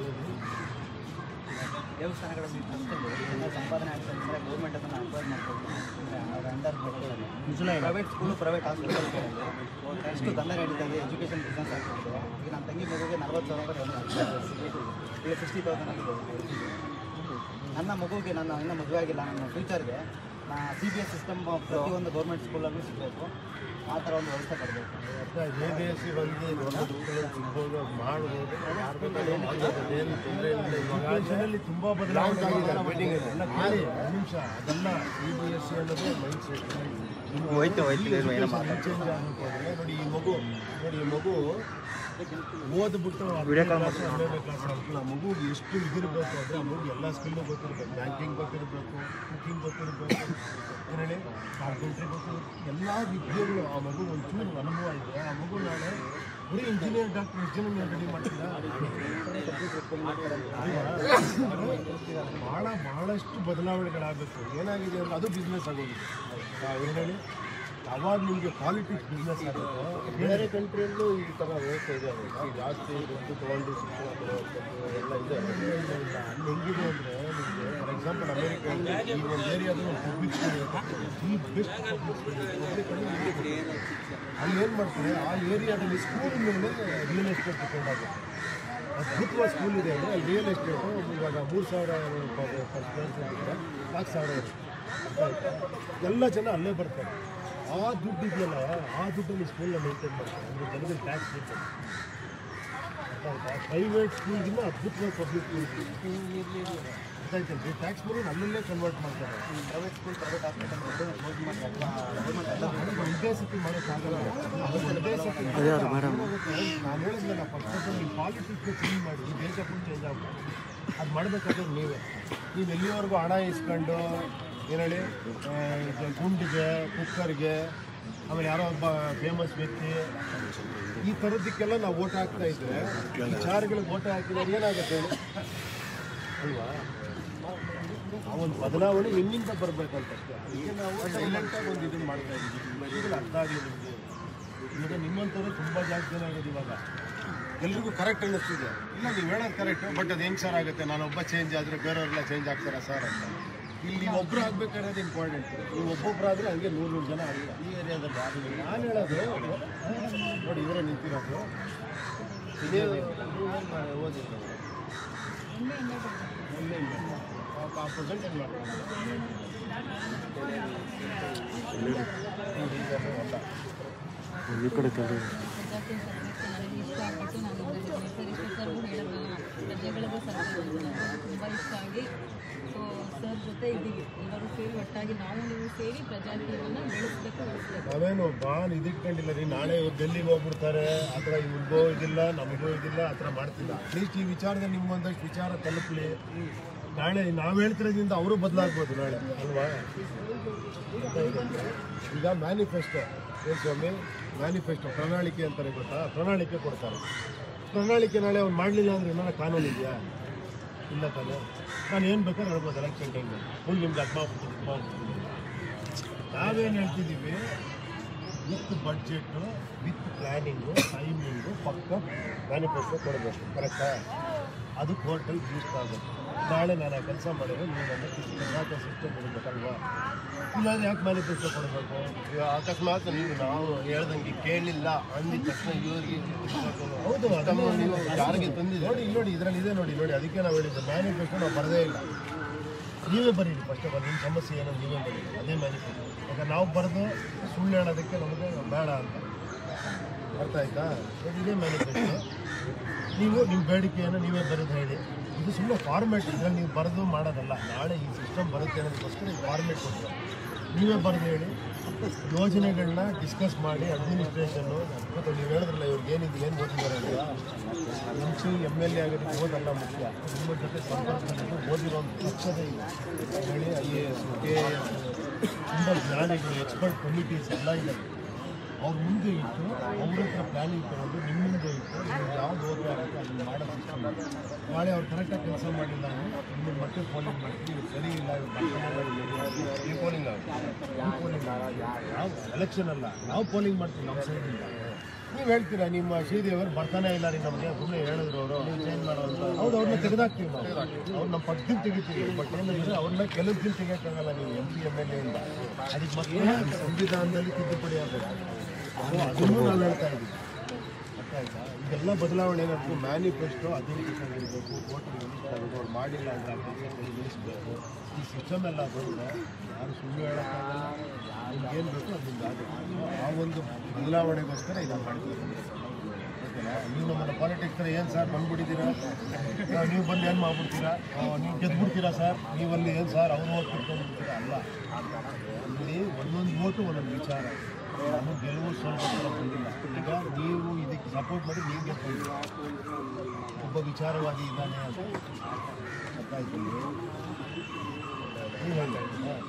Speaker 8: ದೇವಸ್ಥಾನಗಳಲ್ಲಿ ಅಷ್ಟೇ ಎಲ್ಲ ಸಂಪಾದನೆ ಆಗ್ತದೆ ಅಂದರೆ ಗೌರ್ಮೆಂಟ್ ಅದನ್ನು ಅಕ್ವೈರ್ ಮಾಡ್ಬೋದು ಅಂದರೆ ಅವ್ರ ಅಂಡರ್ ಪ್ರೈವೇಟ್ ಸ್ಕೂಲು ಪ್ರೈವೇಟ್ ಹಾಸ್ಪಿಟಲ್ಗಳಲ್ಲಿ ಎಷ್ಟು ದಂಧ ನಡೀತಾ ಇದೆ ಎಜುಕೇಷನ್ ಬಿಸ್ನೆಸ್ ಆಗ್ತಿದೆ ಈಗ ನನ್ನ ತಂಗಿ ಮಗುಗೆ ನಲ್ವತ್ತು ಸಾವಿರ ರೂಪಾಯಿ ಈಗ ಸಿಕ್ಸ್ಟಿ ತೌಸಂಡ್ ಆಗಿದೆ ನನ್ನ ಮಗುಗೆ ನನ್ನ ಇನ್ನೂ ಮದುವೆ ಆಗಿಲ್ಲ ನನ್ನ ಫ್ಯೂಚರ್ಗೆ ಸಿ ಬಿ ಎಸ್ ಸಿಸ್ಟಮ್ ಪ್ರತಿಯೊಂದು ಗೌರ್ಮೆಂಟ್ ಸ್ಕೂಲಲ್ಲೂ ಸಿಗಬೇಕು ಆ ಥರ ಒಂದು ವ್ಯವಸ್ಥೆ ಬರಬೇಕು
Speaker 7: ಎ ಬಿ ಎಸ್ ಸಿ ಬಂದು ಒಂದು ಮಕ್ಕಳು ಸಿಗ್ಬೋದು ಮಾಡ್ಬೋದು ಯಾರು ಬೇಕಾದ್ರೂ ಮಾಡ್ಬೋದು. ಏನು ತೊಂದರೆ ಇಲ್ಲ ಇವಾಗ
Speaker 1: ತುಂಬಾ ಬದಲಾವಣೆ ಆಗಿದೆ ಎಲ್ಲ ಕೇಳಿ ಒಂದು ನಿಮಿಷ ಅದೆಲ್ಲ ಸಿ ಬಿ ಎಸ್ ಸಿ ಅನ್ನೋದು ಮೈಂಡ್ ಸೆಟ್
Speaker 8: ಹೋಯ್ತು ಹೋಯ್ತು
Speaker 1: ಚೇಂಜ್ ಆಗಬೇಕು ನೋಡಿ ಈ ಮಗು ನೋಡಿ ಈ ಮಗು ಓದ್ಬಿಟ್ಟು ಹನ್ನೆರಡನೇ ಕ್ಲಾಸ್ ಆಗ್ತಲ್ಲ ಆ ಮಗುಗೆ ಎಷ್ಟು ಇದಿರಬೇಕು ಅಂದರೆ ಆ ಮಗು ಎಲ್ಲ ಸ್ಕಿಲ್ಲು ಗೊತ್ತಿರಬೇಕು ಬ್ಯಾಂಕಿಂಗ್ ಗೊತ್ತಿರಬೇಕು ಕುಕಿಂಗ್ ಗೊತ್ತಿರಬೇಕು ಏನೇಳಿ ಕಾರ್ಪೆಂಟ್ರಿ ಗೊತ್ತಿರಬೇಕು ಎಲ್ಲ ವಿದ್ಯೆಗಳು ಆ ಮಗು ಒಂಚೂರು ಅನುಭವ ಇದೆ ಆ ಮಗು ನಾಳೆ ಬರೀ ಇಂಜಿನಿಯರ್ ಡಾಕ್ಟರ್ ಎಷ್ಟು ಜನ ರೆಡಿ ಮಾಡ್ತಿಲ್ಲ ಭಾಳ ಭಾಳಷ್ಟು ಬದಲಾವಣೆಗಳಾಗಬೇಕು ಏನಾಗಿದೆ ಅಂದ್ರೆ ಅದು ಬಿಸ್ನೆಸ್ ಆಗೋಗಿದೆ ಏನು ಹೇಳಿ ಯಾವಾಗ ನಿಮಗೆ ಪಾಲಿಟಿಕ್ಸ್ ಬಿಸ್ನೆಸ್ ಆಗುತ್ತೋ
Speaker 7: ಬೇರೆ ಕಂಟ್ರಿಯಲ್ಲೂ ಈ ಥರ ವ್ಯವಸ್ಥೆ ಇದೆ ಅಲ್ವಾ? ಜಾಸ್ತಿ ದುಡ್ಡು ತೊಗೊಂಡು ಶಿಕ್ಷಣ ಕೊಡುವಂಥದ್ದು ಎಲ್ಲ ಇದೆ
Speaker 1: ಅಲ್ಲಿ ಹೆಂಗಿದೆ ಅಂದರೆ ನಿಮಗೆ ಫಾರ್ ಎಕ್ಸಾಂಪಲ್ ಅಮೇರಿಕಾ ಈ ಒಂದು ಏರಿಯಾದ ಒಂದು ಪಬ್ಲಿಕ್ ಸ್ಕೂಲ್ ಈ ಬೆಸ್ಟ್ ಪಬ್ಲಿಕ್ ಸ್ಕೂಲ್ ಪಬ್ಲಿಕ್ ಅಲ್ಲಿ ಏನು ಮಾಡ್ತಾರೆ ಆ ಏರಿಯಾದಲ್ಲಿ ಸ್ಕೂಲ್ ಮೇಲೆ ರಿಯಲ್ ಎಸ್ಟೇಟ್ ಡಿಪೆಂಡ್ ಆಗುತ್ತೆ ಅದ್ಭುತವಾದ ಸ್ಕೂಲ್ ಇದೆ ಅಂದರೆ ಅಲ್ಲಿ ರಿಯಲ್ ಎಸ್ಟೇಟು ಇವಾಗ ಮೂರು ಸಾವಿರ ಪರ್ ಸ್ಕ್ವೇರ್ ಫೀಟ್ ಇದ್ದರೆ ನಾಲ್ಕು ಸಾವಿರ ಇರುತ್ತೆ ಆಯ್ತಾ? ಎಲ್ಲ ಜನ ಅಲ್ಲೇ ಬರ್ತಾರೆ ಆ ದುಡ್ಡು ಇದೆಯಲ್ಲ ಆ ದುಡ್ಡಲ್ಲಿ ಸ್ಕೂಲ್ನ ಮೇಂಟೈನ್ ಮಾಡ್ತಾರೆ ಅಂದರೆ ಜನರಿಗೆ ಟ್ಯಾಕ್ಸ್ ಬೇಕು ಪ್ರೈವೇಟ್ ಸ್ಕೂಲ್ಗಿಂತ ಅದ್ಭುತವಾದ ಪಬ್ಲಿಕ್ ಸ್ಕೂಲ್ ಗೊತ್ತಾಯ್ತಲ್ರಿ ಟ್ಯಾಕ್ಸ್ ಮನಿ ಅಲ್ಲಲ್ಲೇ ಕನ್ವರ್ಟ್ ಮಾಡ್ತಾರೆ
Speaker 8: private school private hospital close ಮಾಡಿ ಅಥವಾ ಗೌರ್ಮೆಂಟ್ ಎಲ್ಲ
Speaker 1: ಅದು ಒಂದೇ ಸತಿ ಮಾಡೋಕ್ಕಾಗಲ್ಲ ಅದು ಒಂದೇ ಸತಿ ನಾನು ಹೇಳಿದ್ನಲ್ಲ ಫಸ್ಟ್ ನೀವು ಪಾಲಿಟಿಕ್ಸ್ ಚೇಂಜ್ ಮಾಡಿ ಈ ದೇಶ ಫುಲ್ ಚೇಂಜ್ ಆಗ್ಬೋದು ಅದು ಮಾಡಬೇಕಾದ್ರೆ ನೀವೇ ನೀವು ಎಲ್ಲಿವರೆಗೂ ಹಣ ಇಸ್ಕೊಂಡು ಏನು ಹೇಳಿ ಆ, ಇದು ಗುಂಡಿಗೆ ಕುಕ್ಕರ್ಗೆ ಆಮೇಲೆ ಯಾರೋ ಒಬ್ಬ ಫೇಮಸ್ ವ್ಯಕ್ತಿ ಈ ಥರದ್ದಕ್ಕೆಲ್ಲ ನಾವು ಓಟ್ ಹಾಕ್ತಾ ಇದ್ರೆ ವಿಚಾರಗಳಿಗೆ ಓಟ್ ಹಾಕಿದ್ರೆ ಏನಾಗುತ್ತೆ ಹೇಳಿ ಅಲ್ವಾ ಆ ಒಂದು ಬದಲಾವಣೆ ಎಲ್ಲಿಂದ ಬರಬೇಕಂತ ಅದಕ್ಕೆ ನಾವು ಸೈಲೆಂಟಾಗಿ ಒಂದು ಇದನ್ನು ಮಾಡ್ತಾ ಇದ್ದೀವಿ ಈಗಲೂ ಅರ್ಥ ಆಗಲಿ ನಿಮಗೆ ಇವಾಗ ನಿಮ್ಮಂಥವ್ರು ತುಂಬ ಜಾಸ್ತಿ ಜನ ಆಗೋದು ಇವಾಗ ಎಲ್ರಿಗೂ ಕರೆಕ್ಟ್ ಅನ್ನಿಸ್ತಿದೆ ಇಲ್ಲ ನೀವು ಹೇಳೋದು ಕರೆಕ್ಟ್ ಬಟ್ ಅದು ಹೆಂಗೆ ಸರ್ ಆಗುತ್ತೆ ನಾನೊಬ್ಬ ಚೇಂಜ್ ಆದರೆ ಬೇರೆಯವರೆಲ್ಲ ಚೇಂಜ್ ಆಗ್ತಾರಾ ಸರ್ ಅಂತ ಇಲ್ಲಿ ನೀವು ಒಬ್ಬರು ಆಗ್ಬೇಕಾದ್ರೆ ಇಂಪಾರ್ಟೆಂಟ್ ನೀವು ಒಬ್ಬೊಬ್ಬರಾದರೆ ಹಂಗೆ ನೂರು ನೂರು ಜನ ಆಗಿಲ್ಲ ಈ ಏರಿಯಾದಲ್ಲಿ ಆಗಲಿ ನಾನು ಹೇಳೋದು ನೋಡಿ ಇವರೇ ನಿಂತಿರೋದು ಇದೇ ಓದಿಲ್ಲ ಆ ಪ್ರೆಸೆಂಟೇಜ್ ಮಾಡ್ತಾರೆ
Speaker 9: ಪ್ರಜಾಕೀಯ ಸರ್ವಿಸ್ ನನಗೆ ಇಷ್ಟ ಆಗ್ಬಿಟ್ಟು ನಾನು ಬಂದಿದ್ದೀನಿ ಸರ್ ಇಷ್ಟು ಸರ್ಗೂ ಹೇಳಿದ್ನಲ್ಲ ಪ್ರಜೆಗಳಿಗೂ ಸರ್ಕಾರ ತುಂಬ ಇಷ್ಟ ಆಗಿ ಸೊ ಸರ್ ಜೊತೆ ಇದ್ದೀವಿ ಎಲ್ಲರೂ ಸೇರಿ ಒಟ್ಟಾಗಿ ನಾವು ನೀವು ಸೇರಿ ಪ್ರಜಾಕೀಯವನ್ನು ಬೆಳೆಸಬೇಕು ಉಳಿಸ್ಬೇಕು
Speaker 1: ನಾವೇನು ಬಾನ್ ಇದಿಟ್ಕೊಂಡಿಲ್ಲ ರೀ ನಾಳೆ ಇವ್ರು ಡೆಲ್ಲಿಗೆ ಹೋಗ್ಬಿಡ್ತಾರೆ ಆ ಥರ ಇವ್ರಿಗೋ ಇದಿಲ್ಲ ನಮಗೂ ಇದಿಲ್ಲ ಆ ಥರ ಮಾಡ್ತಿಲ್ಲ ಅಟ್ಲೀಸ್ಟ್ ಈ ವಿಚಾರದಲ್ಲಿ ನಿಮ್ಗೊಂದಷ್ಟು ವಿಚಾರ ತಲುಪಲಿ ನಾಳೆ ನಾವು ಹೇಳ್ತಿರೋದ್ರಿಂದ ಅವರು ಬದಲಾಗ್ಬೋದು ನಾಳೆ ಅಲ್ವಾ ಈಗ ಮ್ಯಾನಿಫೆಸ್ಟೋ ಏನು ಸ್ವಾಮಿ ಮ್ಯಾನಿಫೆಸ್ಟೋ ಪ್ರಣಾಳಿಕೆ ಅಂತಾರೆ ಗೊತ್ತಾ ಪ್ರಣಾಳಿಕೆ ಕೊಡ್ತಾರೆ ಪ್ರಣಾಳಿಕೆ ನಾಳೆ ಅವ್ನು ಮಾಡಲಿಲ್ಲ ಅಂದ್ರೆ ಏನಾರ ಕಾನೂನು ಇದೆಯಾ ಇಲ್ಲ ತಾನೆ ನಾನು ಏನು ಬೇಕಾದ್ರೆ ಹೇಳ್ಬೋದು ಎಲೆಕ್ಷನ್ ಟೈಮಲ್ಲಿ ಫುಲ್ ನಿಮ್ಗೆ ಅದ್ ಮಾಡ್ಬಿಟ್ಟು ಇದ್ ಮಾಡ್ಬಿಟ್ಟು ನಾವೇನು ಹೇಳ್ತಿದ್ದೀವಿ with budget with planning timing ಪಕ್ಕ ಮ್ಯಾನಿಫೆಸ್ಟೋ ಕೊಡಬೇಕು ಕರೆಕ್ಟಾ ಅದು ಕೋರ್ಟಲ್ಲಿ ಬೂಸ್ಟ್ ಆಗಬೇಕು ನಾಳೆ ನಾನು ಆ ಕೆಲಸ ಮಾಡಿದ್ರೆ ನೀವು ನನ್ನ ಕರ್ನಾಟಕ ಸಿಸ್ಟಮ್ ಕೊಡಬೇಕಲ್ವಾ ಇಲ್ಲಾಂದ್ರೆ ಯಾಕೆ ಮ್ಯಾನಿಫೆಸ್ಟೋ ಕೊಡಬೇಕು
Speaker 7: ಈಗ ಅಕಸ್ಮಾತ್ ನೀವು ನಾವು ಹೇಳ್ದಂಗೆ ಕೇಳಿಲ್ಲ ಅಂದಿದ ತಕ್ಷಣ ಇವ್ರಿಗೆ
Speaker 1: ಹೌದು ಅದನ್ನು
Speaker 7: ನೀವು ಯಾರಿಗೆ ತಂದಿದ್ದೀರಿ?
Speaker 1: ನೋಡಿ ಇಲ್ಲಿ ನೋಡಿ ಇದರಲ್ಲಿ ಇದೆ ನೋಡಿ ನೋಡಿ ಅದಕ್ಕೆ ನಾವು ಹೇಳಿದ್ದು ಮ್ಯಾನಿಫೆಸ್ಟೋ ನಾವು ಬರದೇ ಇಲ್ಲ ನೀವೇ ಬರೀರಿ ಫಸ್ಟ್ ಆಫ್ ಆಲ್ ನಿಮ್ಮ ಸಮಸ್ಯೆ ಏನೋ ನೀವೇ ಬರೀರಿ ಅದೇ ಮ್ಯಾನಿಫೆಸ್ಟೋ ಯಾಕಂದ್ರೆ ನಾವು ಬರೆದು ಸುಳ್ಳು ಹೇಳೋದಕ್ಕೆ ನಮಗೆ ಬೇಡ ಅಂತ ಅರ್ಥ ಆಯ್ತಾ So, ಇದೇ ಮ್ಯಾನಿಫೆಸ್ಟೋ ನೀವು ನಿಮ್ಮ ಬೇಡಿಕೆಯನ್ನು ನೀವೇ ಬರೆದು ಹೇಳಿ ಇದು ಸುಮ್ಮನೆ ಫಾರ್ಮೇಟ್ ಇದರಲ್ಲಿ ನೀವು ಬರೆದು ಮಾಡೋದಲ್ಲ ನಾಳೆ ಈ ಸಿಸ್ಟಮ್ ಬರುತ್ತೆ ಅನ್ನೋದಕ್ಕೋಸ್ಕರ ಈ ಫಾರ್ಮೇಟ್ ಕೊಟ್ಟರು ನೀವೇ ಬರೆದು ಹೇಳಿ ಯೋಜನೆಗಳನ್ನ ಡಿಸ್ಕಸ್ ಮಾಡಿ ಅಡ್ಮಿನಿಸ್ಟ್ರೇಷನ್ನು ಮತ್ತು ನೀವು ಹೇಳಿದ್ರಲ್ಲ ಇವ್ರಿಗೆ ಏನಿದೆ ಏನು ಓದಿದ್ದಾರೆ ಅಂತ M C M L A ಆಗೋದಕ್ಕೆ ಓದಲ್ಲ ಮುಖ್ಯ ನಿಮ್ಮ ಜೊತೆ ಸಂಪರ್ಕದಲ್ಲಿ ಓದಿರೋ ಪಕ್ಷದ ಇದೆ ಹೇಳಿ I A S K A S ತುಂಬ ಜ್ಞಾನಿಗಳು ಎಕ್ಸ್ಪರ್ಟ್ ಕಮಿಟೀಸ್ ಎಲ್ಲ ಇದ್ದಾರೆ ಅವ್ರ ಮುಂದೆ ಇಟ್ಟು ಅವ್ರ ಹತ್ರ ಪ್ಲಾನಿಂಗ್ ತಗೊಂಡು ನಿಮ್ಮ ಮುಂದೆ ಇಟ್ಟು ನೀವು ಯಾವ್ದು ಓದ್ತಾ ಇರುತ್ತೆ ಅದನ್ನು ಮಾಡೋ ಸಿಸ್ಟಮ್ ನಾಳೆ ಅವ್ರು ಕರೆಕ್ಟಾಗಿ ಕೆಲಸ ಮಾಡಿಲ್ಲ ಅಂದರೆ ನಿಮ್ಮ ಮತ್ತೆ ಪೋಲಿಂಗ್ ಮಾಡ್ತೀವಿ ಇವ್ರು ಸರಿ ಇಲ್ಲ ಇವ್ರು ಬರ್ತಾನೆ ಮಾಡಿಲ್ಲ ಈ ಪೋಲಿಂಗ್ ಈ ಪೋಲಿಂಗ್ ಯಾವ ಎಲೆಕ್ಷನ್ ಅಲ್ಲ ನಾವು ಪೋಲಿಂಗ್ ಮಾಡ್ತೀವಿ ನಮ್ಮ ಸೈಡಿಂದ ನೀವು ಹೇಳ್ತೀರಾ ನಿಮ್ಮ ಶ್ರೀದೇವರು ಬರ್ತಾನೆ ಇಲ್ಲ ರೀ ನಮಗೆ ಸುಮ್ಮನೆ ಹೇಳಿದ್ರು ಅವರು ನೀವು ಚೇಂಜ್ ಮಾಡೋದು ಹೌದು ಅವ್ರನ್ನ ತೆಗೆದಾಕ್ತೀವಿ ನಾವು ಅವ್ರು ನಮ್ಮ ಪಕ್ಕದಿಂದ ತೆಗಿತೀವಿ ಬಟ್ ಏನಂದ್ರೆ ಅವ್ರನ್ನ ಕೆಲವು ದಿನ ತೆಗಿಯೋಕ್ಕಾಗಲ್ಲ ನೀವು M P M L A ಇಂದ ಅದಕ್ಕೆ ಮತ್ತೆ ಸಂವಿಧಾನದಲ್ಲಿ ತಿದ್ದುಪಡಿ ಆಗಬೇಕು ಸೊ ಅದನ್ನು ನಾವು ಹೇಳ್ತಾ ಇದ್ದೀವಿ ಅರ್ಥ ಗೊತ್ತಾಯ್ತಾ ಇದೆಲ್ಲ ಬದಲಾವಣೆ ಏನಾದ್ರು ಮ್ಯಾನಿಫೆಸ್ಟೋ ಅಥೆಂಟಿಕ್ ಆಗಿರಬೇಕು ವೋಟಿಂಗ್ ಆಗಬೇಕು ಅವ್ರು ಮಾಡಿಲ್ಲ ಅಂದರೆ ಆ ಕೆಲಸ ನಿಲ್ಲಿಸಬೇಕು ಈ ಸಿಸ್ಟಮ್ ಎಲ್ಲ ಬಂದರೆ ಯಾರು ಸುಳ್ಳು ಹೇಳೋಕ್ಕಾಗಲ್ಲ ಏನು ಬೇಕು ಅದರಿಂದ ಆಗುತ್ತೆ ಆ ಒಂದು ಬದಲಾವಣೆಗೋಸ್ಕರ ಇದನ್ನು ಮಾಡ್ತೀವಿ ಓಕೆನಾ ನೀವು ನಮ್ಮನ್ನ ಪಾಲಿಟಿಕ್ಸ್ ಏನು ಸರ್ ಬಂದ್ಬಿಟ್ಟಿದ್ದೀರಾ ಆ, ನೀವು ಬಂದು ಏನು ಮಾಡ್ಬಿಡ್ತೀರಾ ಆ, ನೀವು ಗೆದ್ಬಿಡ್ತೀರಾ ಸರ್ ನೀವಲ್ಲಿ ಏನು ಸರ್ ಅವ್ರು ಓಟ್ ಬಿಟ್ಕೊಂಡ್ಬಿಡ್ತೀರಾ ಅಲ್ಲ ಇಲ್ಲಿ ಒಂದೊಂದು ಓಟು ಒಂದೊಂದು ವಿಚಾರ ನಾನು ಗೆಲುವು ಸ್ವಲ್ಪ ಬಂದಿಲ್ಲ ಈಗ ನೀವು ಇದಕ್ಕೆ ಸಪೋರ್ಟ್ ಮಾಡಿ ನೀವು ಗೆದ್ಕೊಂಡಿಲ್ಲ ಒಬ್ಬ ವಿಚಾರವಾದಿ ಇದ್ದಾನೆ ಅಂತ ಗೊತ್ತಾಯ್ತು ನೀವು ಹೇಳಿ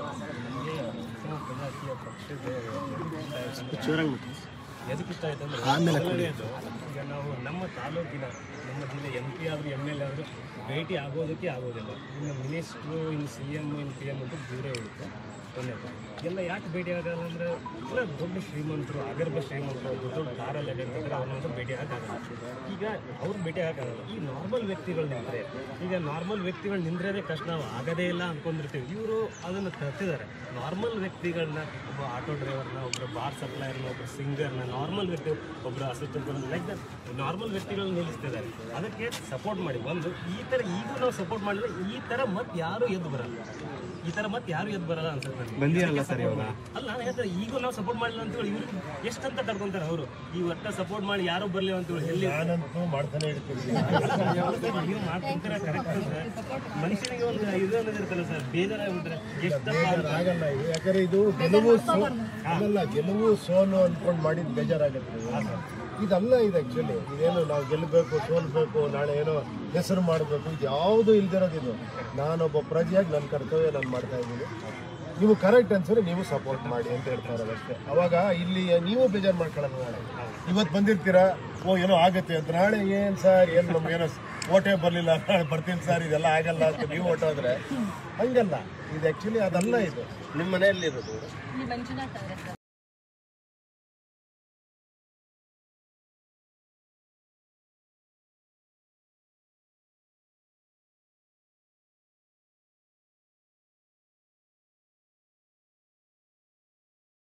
Speaker 10: ಎದಕ್ಕೆ ಇಷ್ಟ ಆಯ್ತು ಅಂದ್ರೆ ಮೊದಲನೇದು, ಈಗ ನಾವು ನಮ್ಮ ತಾಲೂಕಿನ ನಮ್ಮ ಜಿಲ್ಲೆ ಎಂ ಪಿ ಆದರೂ ಎಮ್ ಎಲ್ ಎ ಆದರೂ ಭೇಟಿ ಆಗೋದಕ್ಕೆ ಆಗೋದಿಲ್ಲ ಇನ್ನು ಮಿನಿಸ್ಟ್ರು ಇನ್ನು ಸಿ ಎಮ್ ಇನ್ನು ಪಿ ಎಮ್ ಅಂತೂ ದೂರ ಇರುತ್ತೆ ಕೊನೆಗೆ ಎಲ್ಲ ಯಾಕೆ ಭೇಟಿ ಆಗಲ್ಲ ಅಂದರೆ ಎಲ್ಲ ದೊಡ್ಡ ಶ್ರೀಮಂತರು ಅಗರ್ಭ ಶ್ರೀಮಂತರು ದೊಡ್ಡ ದೊಡ್ಡ ಕಾರಲ್ಲಿ ಇರ್ತಾರೆ ಅವ್ರನ್ನಂತೂ ಭೇಟಿ ಆಗೋಕ್ಕಾಗಲ್ಲ ಈಗ ಅವ್ರು ಭೇಟಿ ಆಗೋಕ್ಕಾಗಲ್ಲ ಈ ನಾರ್ಮಲ್ ವ್ಯಕ್ತಿಗಳು ನಿಂತರೆ ಈಗ ನಾರ್ಮಲ್ ವ್ಯಕ್ತಿಗಳು ನಿಂದ್ರೇ ಕಷ್ಟ ನಾವು ಆಗದೇ ಇಲ್ಲ ಅಂದ್ಕೊಂಡಿರ್ತೀವಿ ಇವರು ಅದನ್ನು ತರ್ತಿದ್ದಾರೆ ನಾರ್ಮಲ್ ವ್ಯಕ್ತಿಗಳನ್ನ ಒಬ್ಬ ಆಟೋ ಡ್ರೈವರ್ನ ಒಬ್ಬರು ಬಾರ್ ಸಪ್ಲೈಯರ್ನ ಒಬ್ಬರು ಸಿಂಗರ್ನ ನಾರ್ಮಲ್ ವ್ಯಕ್ತಿ ಒಬ್ಬರು ಅಸಿಸ್ಟೆಂಟ್ ಲೈಕ್ ದಟ್ ನಾರ್ಮಲ್ ವ್ಯಕ್ತಿಗಳನ್ನ ನಿಲ್ಲಿಸ್ತಿದ್ದಾರೆ ಅದಕ್ಕೆ ಸಪೋರ್ಟ್ ಮಾಡಿ ಒಂದು ಈ ಥರ ಈಗೂ ನಾವು ಸಪೋರ್ಟ್ ಮಾಡಿದ್ರೆ ಈ ಥರ ಮತ್ತೆ ಯಾರು ಎದ್ದು ಬರಲ್ಲ ಈ ಥರ ಮತ್ತೆ ಯಾರು ಎದ್ದು ಬರಲ್ಲ ಅನ್ಸುತ್ತೆ ನನಗೆ.
Speaker 4: ಬಂದಿರಲ್ಲ ಸರ್ ಇವಾಗ
Speaker 10: ಅಲ್ಲ ನಾನು ಹೇಳ್ತಾರೆ ಈಗೂ ನಾವು ಸಪೋರ್ಟ್ ಮಾಡಿಲ್ಲ ಅಂತ ಹೇಳಿ ಇವ್ರಿಗೆ ಎಷ್ಟಂತ ತಡ್ಕೊಂತಾರೆ ಅವರು ಈ ಒಟ್ಟ ಸಪೋರ್ಟ್ ಮಾಡಿ ಯಾರು ಬರಲಿ ಅಂತ ಹೇಳಿ ಎಲ್ಲಿ
Speaker 1: ನಾನಂತೂ ಮಾಡ್ತಾನೆ ಇರ್ತೀನಿ
Speaker 10: ನೀವು ಮಾಡ್ಕೊಂತೀರ ಕರೆಕ್ಟ್ ಅಂದ್ರೆ ಮನುಷ್ಯನಿಗೆ ಒಂದು ಇದು ಅನ್ನೋದು ಇರ್ತಲ್ಲ ಸರ್ ಬೇಜಾರಾಗ್ಬಿಟ್ರೆ ಎಷ್ಟಪ್ಪ ಅಂತ
Speaker 1: ಆಗಲ್ಲ ಇದು. ಯಾಕಂದ್ರೆ ಇದು ಗೆಲುವು ಸೋ ಅದಲ್ಲ ಗೆಲುವು ಸೋಲು ಅಂದ್ಕೊಂಡು ಮಾಡಿದ ಬೇಜಾರಾಗುತ್ತೆ ಇದಲ್ಲ ಇದು ಆ್ಯಕ್ಚುಲಿ ಇದೇನು ನಾವು ಗೆಲ್ಲಬೇಕು ಸೋಲ್ಬೇಕು ನಾಳೆ ಏನೋ ಹೆಸರು ಮಾಡಬೇಕು ಇದು ಯಾವುದೂ ಇಲ್ದಿರೋದು ಇದು ನಾನೊಬ್ಬ ಪ್ರಜೆಯಾಗಿ ನನ್ನ ಕರ್ತವ್ಯ ನಾನು ಮಾಡ್ತಾ ಇದ್ದೀನಿ ನೀವು ಕರೆಕ್ಟ್ ಅನ್ಸಿದ್ರೆ ನೀವು ಸಪೋರ್ಟ್ ಮಾಡಿ ಅಂತ ಹೇಳ್ತಾ ಇರೋದು ಅಷ್ಟೇ ಅವಾಗ ಇಲ್ಲಿ ನೀವು ಬೇಜಾರು ಮಾಡ್ಕೊಳ್ಳೋದು ನಾಳೆ ಇವತ್ತು ಬಂದಿರ್ತೀರಾ ಓ ಏನೋ ಆಗುತ್ತೆ ಅಂತ ನಾಳೆ ಏನು ಸರ್ ಏನು ನಮ್ಗೇನೋ ಓಟೇ ಬರಲಿಲ್ಲ ನಾಳೆ ಬರ್ತೀನಿ ಸರ್ ಇದೆಲ್ಲ ಆಗಲ್ಲ ಅಂತ ನೀವು ಓಟೋದ್ರೆ ಹಂಗಲ್ಲ ಇದು ಆ್ಯಕ್ಚುಲಿ ಅದಲ್ಲ ಇದು
Speaker 7: ನಿಮ್ಮ ಮನೆಯಲ್ಲಿರೋದು
Speaker 9: ಈ ಮಂಜುನಾಥ್ ಅವರೇ ಸರ್